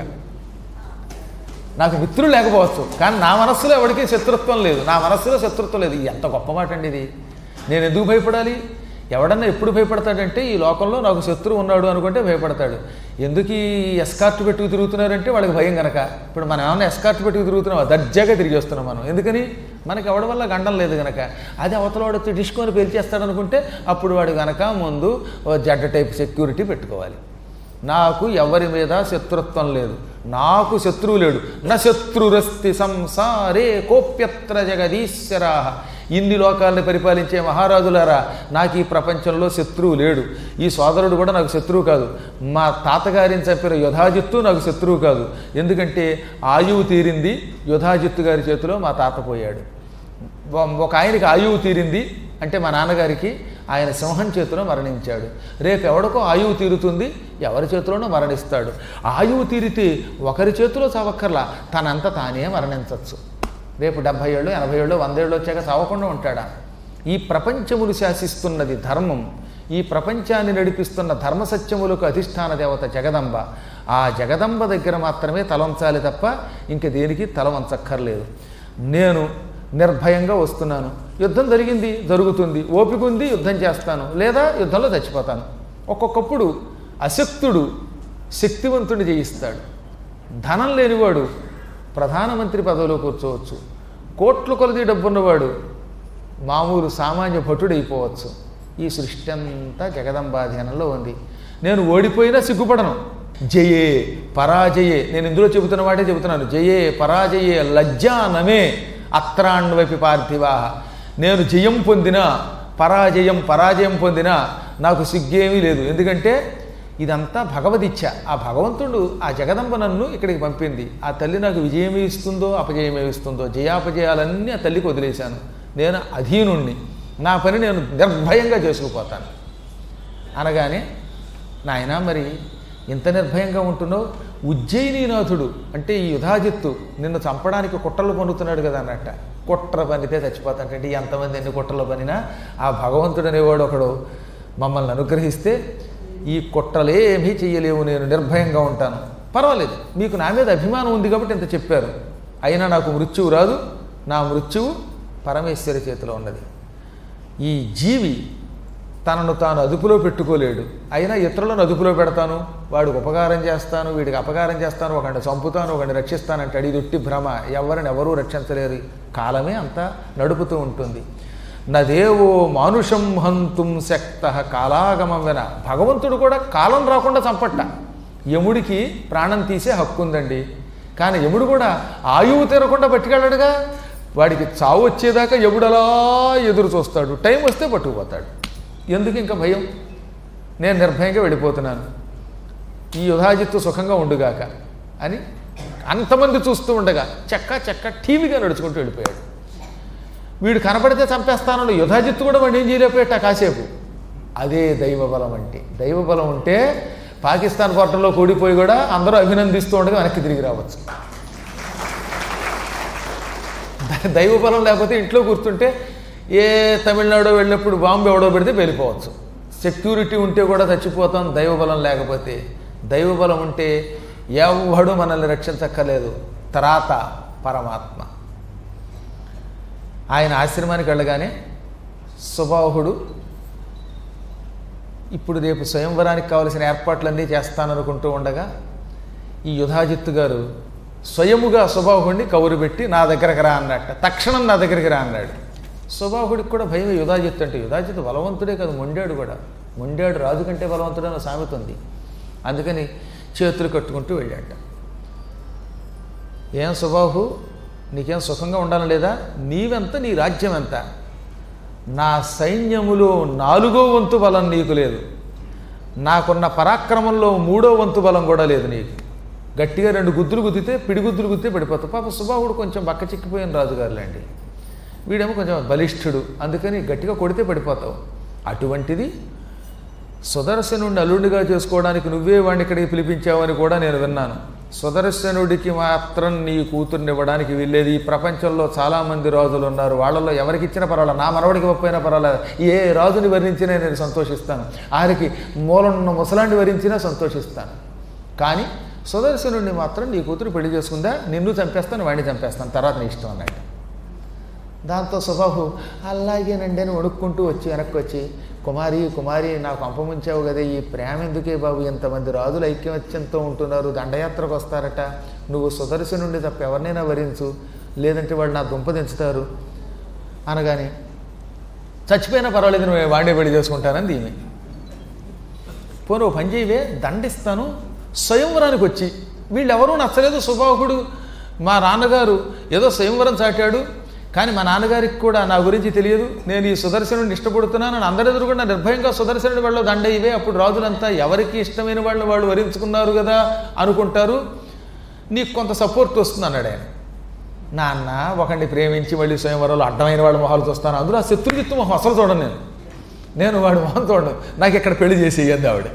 Speaker 1: నాకు మిత్రులు లేకపోవచ్చు కానీ నా మనస్సులో ఎవరికి శత్రుత్వం లేదు నా మనస్సులో శత్రుత్వం లేదు ఎంత గొప్ప మాట అండి ఇది నేను ఎందుకు భయపడాలి ఎవడన్నా ఎప్పుడు భయపడతాడంటే ఈ లోకంలో నాకు శత్రువు ఉన్నాడు అనుకుంటే భయపడతాడు ఎందుకు ఈ ఎస్కార్ట్ పెట్టుకు తిరుగుతున్నారంటే వాళ్ళకి భయం కనుక ఇప్పుడు మనం ఏమన్నా ఎస్కార్ట్ పెట్టుకు తిరుగుతున్నాం దర్జాగా తిరిగి వస్తున్నాం మనం ఎందుకని మనకి ఎవడి వల్ల గండం లేదు కనుక అది అవతల వాడు వచ్చి డిస్కోని పేల్చేస్తాడు అనుకుంటే అప్పుడు వాడు గనక ముందు ఓ జడ్డ టైప్ సెక్యూరిటీ పెట్టుకోవాలి నాకు ఎవరి మీద శత్రుత్వం లేదు నాకు శత్రువు లేడు నా శత్రురస్తి సంసారే కోప్యత్ర జగదీశ్వరా ఇన్ని లోకాలను పరిపాలించే మహారాజులారా నాకు ఈ ప్రపంచంలో శత్రువు లేడు ఈ సోదరుడు కూడా నాకు శత్రువు కాదు మా తాతగారిని చంపిన యుధాజిత్తు నాకు శత్రువు కాదు ఎందుకంటే ఆయువు తీరింది యుధాజిత్తు గారి చేతిలో మా తాత పోయాడు ఒక ఆయనకి ఆయువు తీరింది అంటే మా నాన్నగారికి ఆయన సింహం చేతిలో మరణించాడు రేపు ఎవడికో ఆయువు తీరుతుంది ఎవరి చేతిలోనో మరణిస్తాడు ఆయువు తీరితే ఒకరి చేతిలో చావక్కర్లా తనంత తానే మరణించవచ్చు రేపు డెబ్భై ఏళ్ళు ఎనభై ఏళ్ళు వంద ఏళ్ళు వచ్చాక చావకుండా ఉంటాడా ఈ ప్రపంచములు శాసిస్తున్నది ధర్మం ఈ ప్రపంచాన్ని నడిపిస్తున్న ధర్మసత్యములకు అధిష్టాన దేవత జగదంబ ఆ జగదంబ దగ్గర మాత్రమే తలంచాలి తప్ప ఇంక దేనికి తల వంచక్కర్లేదు నేను నిర్భయంగా వస్తున్నాను యుద్ధం జరిగింది జరుగుతుంది ఓపిక ఉంది యుద్ధం చేస్తాను లేదా యుద్ధంలో చచ్చిపోతాను ఒక్కొక్కప్పుడు అశక్తుడు శక్తివంతుడిని జయిస్తాడు ధనం లేనివాడు ప్రధానమంత్రి పదవిలో కూర్చోవచ్చు కోట్ల కొలది డబ్బున్నవాడు మామూలు సామాన్య భటుడైపోవచ్చు ఈ సృష్టి అంతా జగదంబాధీనంలో ఉంది నేను ఓడిపోయినా సిగ్గుపడను జయే పరాజయే నేను ఇందులో చెబుతున్న వాటే చెబుతున్నాను జయే పరాజయే లజ్జానమే అత్రాన్వపి పార్థివా నేను జయం పొందినా పరాజయం పరాజయం పొందినా నాకు సిగ్గేమీ లేదు ఎందుకంటే ఇదంతా భగవదిచ్ఛ ఆ భగవంతుడు ఆ జగదంబ నన్ను ఇక్కడికి పంపింది ఆ తల్లి నాకు విజయమే ఇస్తుందో అపజయమే ఇస్తుందో జయాపజయాలన్నీ ఆ తల్లికి వదిలేశాను నేను అధీనుణ్ణి నా పని నేను నిర్భయంగా చేసుకుపోతాను అనగానే నాయన మరి ఇంత నిర్భయంగా ఉంటున్నావు ఉజ్జయినీనాథుడు అంటే ఈ యుధాజిత్తు నిన్ను చంపడానికి కుట్రలు పన్నుతున్నాడు కదా అన్నట్ట కుట్ర పనితే చచ్చిపోతాంటే ఎంతమంది ఎన్ని కుట్రలు పనినా ఆ భగవంతుడు అనేవాడు ఒకడు మమ్మల్ని అనుగ్రహిస్తే ఈ కుట్రలేమీ చెయ్యలేవు నేను నిర్భయంగా ఉంటాను పర్వాలేదు మీకు నా మీద అభిమానం ఉంది కాబట్టి ఇంత చెప్పారు అయినా నాకు మృత్యువు రాదు నా మృత్యువు పరమేశ్వరి చేతిలో ఉన్నది ఈ జీవి తనను తాను అదుపులో పెట్టుకోలేడు అయినా ఇతరులను అదుపులో పెడతాను వాడికి ఉపకారం చేస్తాను వీడికి అపకారం చేస్తాను ఒకడిని చంపుతాను ఒకడిని రక్షిస్తానంటాడు ఇది ఒట్టి భ్రమ ఎవరిని ఎవరూ రక్షించలేరు కాలమే అంతా నడుపుతూ ఉంటుంది నదేవో మానుషం హంతుం శక్త కాలాగమం విన భగవంతుడు కూడా కాలం రాకుండా చంపట్ట యముడికి ప్రాణం తీసే హక్కు ఉందండి కానీ యముడు కూడా ఆయువు తీరకుండా పట్టుకెళ్ళాడుగా వాడికి చావు వచ్చేదాకా ఎముడలా ఎదురు చూస్తాడు టైం వస్తే పట్టుకుపోతాడు ఎందుకు ఇంకా భయం నేను నిర్భయంగా వెళ్ళిపోతున్నాను ఈ యుధాజిత్తు సుఖంగా ఉండుగాక అని అంతమంది చూస్తూ ఉండగా చెక్క చెక్క టీవీగా నడుచుకుంటూ వెళ్ళిపోయాడు వీడు కనపడితే చంపేస్తానని యుధాజిత్తు కూడా వాడిని ఏం చేయలేకపోయాట కాసేపు అదే దైవ బలం అంటే దైవ బలం ఉంటే పాకిస్తాన్ కోటలో కూడిపోయి కూడా అందరూ అభినందిస్తూ ఉండగా వెనక్కి తిరిగి రావచ్చు ద- దైవ బలం లేకపోతే ఇంట్లో కూర్చుంటే ఏ తమిళనాడు వెళ్ళినప్పుడు బాంబు ఎవడో పెడితే వెళ్ళిపోవచ్చు సెక్యూరిటీ ఉంటే కూడా చచ్చిపోతాం దైవ బలం లేకపోతే దైవ బలం ఉంటే ఎవడు మనల్ని రక్షించక్కర్లేదు తరాత పరమాత్మ ఆయన ఆశ్రమానికి వెళ్ళగానే సుబాహుడు ఇప్పుడు రేపు స్వయంవరానికి కావలసిన ఏర్పాట్లన్నీ చేస్తాననుకుంటూ ఉండగా ఈ యుధాజిత్తు గారు స్వయముగా సుబాహుడిని కౌరు పెట్టి నా దగ్గరకు రా అన్నట్ట తక్షణం నా దగ్గరికి రా అన్నాడు సుబాహుడికి కూడా భయం యుధాజిత్తు అంటే యుధాజిత్తు బలవంతుడే కాదు మొండాడు కూడా మొండాడు రాజు కంటే బలవంతుడు అన్న సామెత ఉంది అందుకని చేతులు కట్టుకుంటూ వెళ్ళాట ఏం సుబాహు నీకేం సుఖంగా ఉండాలని లేదా నీవెంత నీ రాజ్యం ఎంత నా సైన్యములో నాలుగో వంతు బలం నీకు లేదు నాకున్న పరాక్రమంలో మూడో వంతు బలం కూడా లేదు నీకు గట్టిగా రెండు గుద్దులు గుద్దితే పిడిగుద్దులు గుద్దితే పడిపోతావు పాప సుబాహుడు కొంచెం బక్క చిక్కిపోయిన రాజుగారులేండి వీడేమో కొంచెం బలిష్ఠుడు అందుకని గట్టిగా కొడితే పడిపోతావు అటువంటిది సుదర్శనుడిని అల్లుడిగా చేసుకోవడానికి నువ్వే వాడిని ఇక్కడికి పిలిపించావని కూడా నేను విన్నాను సుదర్శనుడికి మాత్రం నీ కూతుర్ని ఇవ్వడానికి వీల్లేదు ఈ ప్రపంచంలో చాలామంది రాజులు ఉన్నారు వాళ్ళలో ఎవరికి ఇచ్చినా పర్వాలేదు నా మనవడికి ఇవ్వకపోయినా పర్వాలేదు ఏ రాజుని వరించినా నేను సంతోషిస్తాను ఆరికి మూలన్న ముసలాంటి వరించినా సంతోషిస్తాను కానీ సుదర్శనుడిని మాత్రం నీ కూతురు పెళ్లి చేసుకుందా నిన్ను చంపేస్తాను వాడిని చంపేస్తాను తర్వాత నీ ఇష్టం అన్నట్టు దాంతో సుబాహు అలాగేనండి అని వణుక్కుంటూ వచ్చి వెనక్కి వచ్చి కుమారి కుమారి నాకు అంపముంచావు కదా ఈ ప్రేమ ఎందుకే బాబు ఇంతమంది రాజులు ఐక్యమత్యంతో ఉంటున్నారు దండయాత్రకు వస్తారట నువ్వు సుదర్శనుండి తప్ప ఎవరినైనా వరించు లేదంటే వాళ్ళు నా దుంప దించుతారు అనగాని చచ్చిపోయినా పర్వాలేదు నువ్వు వాడినే పెళ్లి చేసుకుంటానని దీని పోను ఓ పని చేయవే దండిస్తాను స్వయంవరానికి వచ్చి వీళ్ళెవరూ నచ్చలేదు సుబాహుడు మా నాన్నగారు ఏదో స్వయంవరం చాటాడు కానీ మా నాన్నగారికి కూడా నా గురించి తెలియదు నేను ఈ సుదర్శనుడిని ఇష్టపడుతున్నాను అని అందరి ఎదురుగుండా నిర్భయంగా సుదర్శనుడి వాళ్ళు దండ ఇవే అప్పుడు రాజులంతా ఎవరికి ఇష్టమైన వాళ్ళు వాళ్ళు వరించుకున్నారు కదా అనుకుంటారు నీకు కొంత సపోర్ట్ వస్తుంది అన్నాడు ఆయన నాన్న ఒకడిని ప్రేమించి మళ్ళీ స్వయంవరంలో అడ్డమైన వాళ్ళ మొహాలు చూస్తాను అందులో ఆ శత్రుజిత్తు మొహం అసలు చూడను నేను నేను వాడి మొహం చూడను నాకు ఇక్కడ పెళ్లి చేసేయద్దు ఆవిడ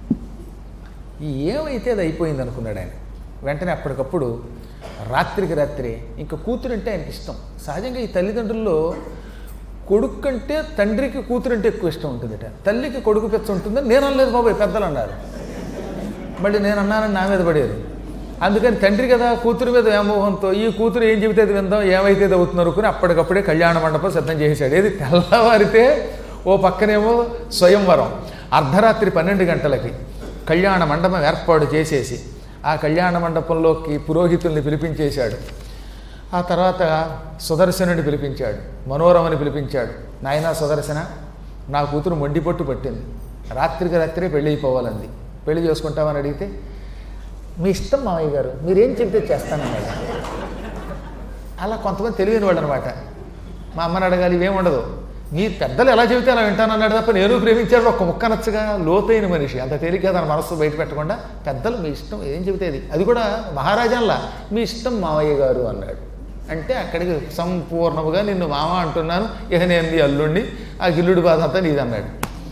Speaker 1: ఏమైతే అది అయిపోయింది అనుకున్నాడు ఆయన వెంటనే అప్పటికప్పుడు రాత్రికి రాత్రి ఇంకా కూతురు అంటే ఆయనకి ఇష్టం సహజంగా ఈ తల్లిదండ్రుల్లో కొడుకు కంటే తండ్రికి కూతురు అంటే ఎక్కువ ఇష్టం ఉంటుందట తల్లికి కొడుకు పెచ్చ ఉంటుందని నేను అనలేదు బాబాయ్ పెద్దలు అన్నారు మళ్ళీ నేను అన్నానని నా మీద పడేది అందుకని తండ్రి కదా కూతురు మీద వ్యామోహంతో ఈ కూతురు ఏం చెబితే అది విందాం ఏమైతే అది అవుతుంది అనుకుని అప్పటికప్పుడే కళ్యాణ మండపం సిద్ధం చేసేసాడు ఏది తెల్లవారితే ఓ పక్కనేమో స్వయంవరం అర్ధరాత్రి పన్నెండు గంటలకి కళ్యాణ మండపం ఏర్పాటు చేసేసి ఆ కళ్యాణ మండపంలోకి పురోహితుల్ని పిలిపించేశాడు ఆ తర్వాత సుదర్శనుని పిలిపించాడు మనోరమని పిలిపించాడు నాయనా సుదర్శన నా కూతురు మొండి పట్టు పట్టింది రాత్రికి రాత్రే పెళ్ళి అయిపోవాలంది పెళ్లి చేసుకుంటామని అడిగితే మీ ఇష్టం మామయ్య గారు మీరేం చెప్తే చేస్తానన్నాడు అలా కొంతమంది తెలియని వాళ్ళు అనమాట మా అమ్మని అడగాలి ఇవేం ఉండదు మీ పెద్దలు ఎలా చెబితే అలా వింటానన్నాడు తప్ప నేను ప్రేమించాడు ఒక ముక్క నచ్చగా లోతైన మనిషి అంత తేలిగ్గా తన మనస్సు బయట పెట్టకుండా పెద్దలు మీ ఇష్టం ఏం చెబితే అది అది కూడా మహారాజాల్లా మీ ఇష్టం మావయ్య గారు అన్నాడు అంటే అక్కడికి సంపూర్ణముగా నిన్ను మామ అంటున్నాను ఇక నేను నీ అల్లుండి ఆ గిల్లుడి బాధ అంతా నీది అన్నాడు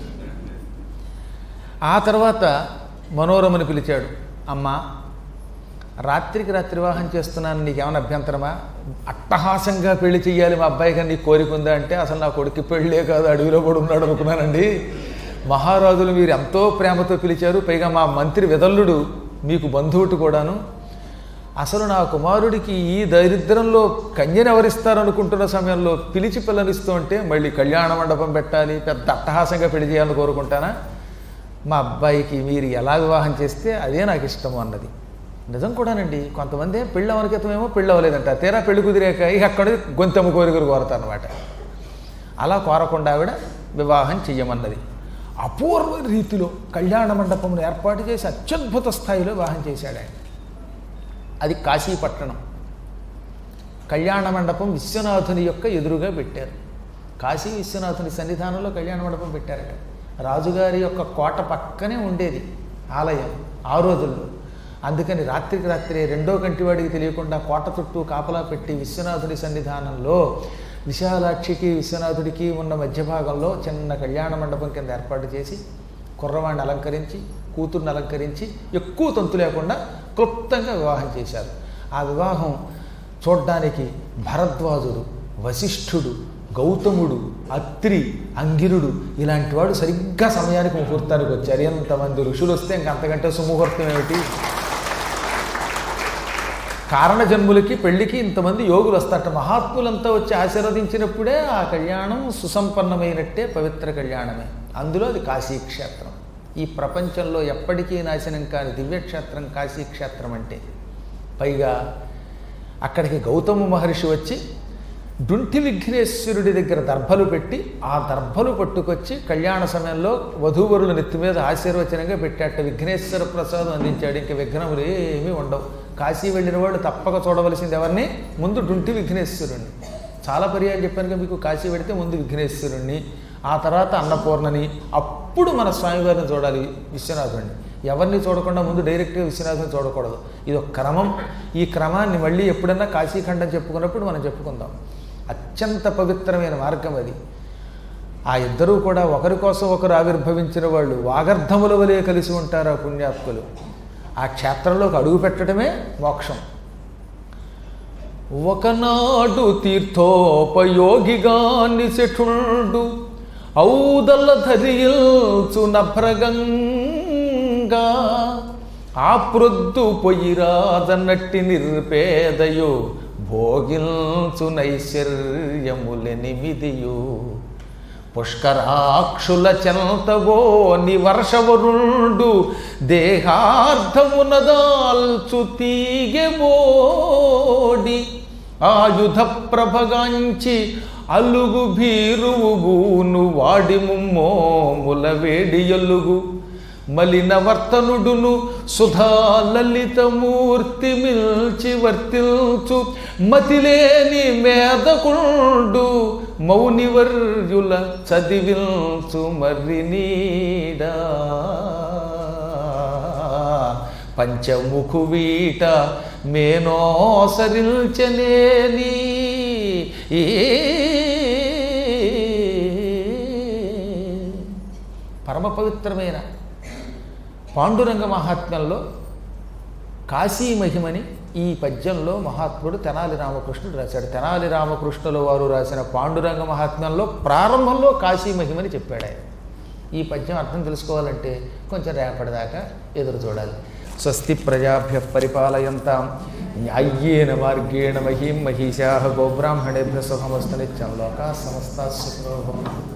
Speaker 1: ఆ తర్వాత మనోరమని పిలిచాడు అమ్మా రాత్రికి రాత్రి వివాహం చేస్తున్నాను నీకేమైనా అభ్యంతరమా అట్టహాసంగా పెళ్లి చెయ్యాలి మా అబ్బాయికి నీ కోరిక ఉందా అంటే అసలు నా కొడుకు పెళ్ళే కాదు అడవిలో కూడా ఉన్నాడు అనుకున్నానండి మహారాజులు మీరు ఎంతో ప్రేమతో పిలిచారు పైగా మా మంత్రి విదల్లుడు మీకు బంధువుటు కూడాను అసలు నా కుమారుడికి ఈ దరిద్రంలో కన్యను ఎవరిస్తారు అనుకుంటున్న సమయంలో పిలిచి పిల్లనిస్తూ ఉంటే మళ్ళీ కళ్యాణ మండపం పెట్టాలి పెద్ద అట్టహాసంగా పెళ్లి చేయాలని కోరుకుంటానా మా అబ్బాయికి మీరు ఎలా వివాహం చేస్తే అదే నాకు ఇష్టము అన్నది నిజం కూడానండి కొంతమంది పెళ్ళి అవనకితమేమో పెళ్ళి అవ్వలేదంట తీరా పెళ్లి కుదిరాక ఇక అక్కడ గొంతెమ్మ కోరికలు కోరతారనమాట అలా కోరకుండా ఆవిడ వివాహం చెయ్యమన్నది అపూర్వ రీతిలో కళ్యాణ మండపమును ఏర్పాటు చేసి అత్యద్భుత స్థాయిలో వివాహం చేశాడు ఆయన అది కాశీపట్టణం కళ్యాణ మండపం విశ్వనాథుని యొక్క ఎదురుగా పెట్టారు కాశీ విశ్వనాథుని సన్నిధానంలో కళ్యాణ మండపం పెట్టారు అక్కడ రాజుగారి యొక్క కోట పక్కనే ఉండేది ఆలయం ఆ రోజుల్లో అందుకని రాత్రికి రాత్రి రెండో కంటివాడికి తెలియకుండా కోట చుట్టూ కాపలా పెట్టి విశ్వనాథుని సన్నిధానంలో విశాలాక్షికి విశ్వనాథుడికి ఉన్న మధ్య భాగంలో చిన్న కళ్యాణ మండపం కింద ఏర్పాటు చేసి కుర్రవాడిని అలంకరించి కూతుర్ని అలంకరించి ఎక్కువ తంతు లేకుండా క్లుప్తంగా వివాహం చేశారు ఆ వివాహం చూడ్డానికి భరద్వాజుడు వశిష్ఠుడు గౌతముడు అత్రి అంగిరుడు ఇలాంటి వాడు సరిగ్గా సమయానికి ముహూర్తానికి వచ్చారు ఎంతమంది ఋషులు వస్తే ఇంక అంతకంటే సుముహూర్తం ఏమిటి కారణ జన్ములకి పెళ్లికి ఇంతమంది యోగులు వస్తారట మహాత్ములంతా వచ్చి ఆశీర్వదించినప్పుడే ఆ కళ్యాణం సుసంపన్నమైనట్టే పవిత్ర కళ్యాణమే అందులో అది కాశీక్షేత్రం ఈ ప్రపంచంలో ఎప్పటికీ నాశనం కాని దివ్యక్షేత్రం కాశీక్షేత్రం అంటే పైగా అక్కడికి గౌతమ మహర్షి వచ్చి డుంటి విఘ్నేశ్వరుడి దగ్గర దర్భలు పెట్టి ఆ దర్భలు పట్టుకొచ్చి కళ్యాణ సమయంలో వధూవరుల నెత్తి మీద ఆశీర్వచనంగా పెట్టాట విఘ్నేశ్వర ప్రసాదం అందించాడు ఇంకా విఘ్నములు ఏమీ ఉండవు కాశీ వెళ్ళిన వాళ్ళు తప్పక చూడవలసింది ఎవరిని ముందు డుంటి విఘ్నేశ్వరుణ్ణి చాలా పర్యాలు చెప్పానుగా మీకు కాశీ పెడితే ముందు విఘ్నేశ్వరుణ్ణి ఆ తర్వాత అన్నపూర్ణని అప్పుడు మన స్వామివారిని చూడాలి విశ్వనాథుడిని ఎవరిని చూడకుండా ముందు డైరెక్ట్గా విశ్వనాథుని చూడకూడదు ఇది ఒక క్రమం ఈ క్రమాన్ని మళ్ళీ ఎప్పుడన్నా కాశీఖండం చెప్పుకున్నప్పుడు మనం చెప్పుకుందాం అత్యంత పవిత్రమైన మార్గం అది ఆ ఇద్దరూ కూడా ఒకరి కోసం ఒకరు ఆవిర్భవించిన వాళ్ళు వాగర్ధముల వలె కలిసి ఉంటారు ఆ పుణ్యాత్ములు ఆ క్షేత్రంలోకి అడుగు పెట్టడమే మోక్షం ఒకనాడు తీర్థోపయోగిగా నిశఠుండు ఔదల ధరియుల్చు నభ్రగంగా ఆ ప్రొద్దు పొయ్యిరాదన్నట్టి నిర్పేదయో భోగిల్చు నైశ్వర్యములెనిమిదియు పుష్కరాక్షుల చెంతవో నివర్షవరుండు దేహార్థమునదాల్చు తీగెబోడి ఆయుధ ప్రభగాంచి అలుగు భీరువును వాడి ముమ్మోముల వేడి ఎలుగు మలిన వర్తనుడును సుధా లలితమూర్తి మిల్చి వర్తిల్చు మతిలేని మేదకుండు మౌనివర్యుల చదివిల్చు మర్రి నీడా పంచముఖు వీట మేనోసరిల్చనేని ఈ పరమ పవిత్రమైన పాండురంగ మహాత్మ్యంలో కాశీ మహిమని ఈ పద్యంలో మహాత్ముడు తెనాలి రామకృష్ణుడు రాశాడు తెనాలి రామకృష్ణుల వారు రాసిన పాండురంగ మహాత్మ్యంలో ప్రారంభంలో కాశీ మహిమని చెప్పాడు ఆయన ఈ పద్యం అర్థం తెలుసుకోవాలంటే కొంచెం రేపటిదాకా ఎదురు చూడాలి స్వస్తి ప్రజాభ్య పరిపాలయంతాం న్యాయ్యేన మార్గేణ మహీం మహిషా గోబ్రాహ్మణేభ్య సుఖమస్తనిత్యం లోకా సమస్త సుఖోభవం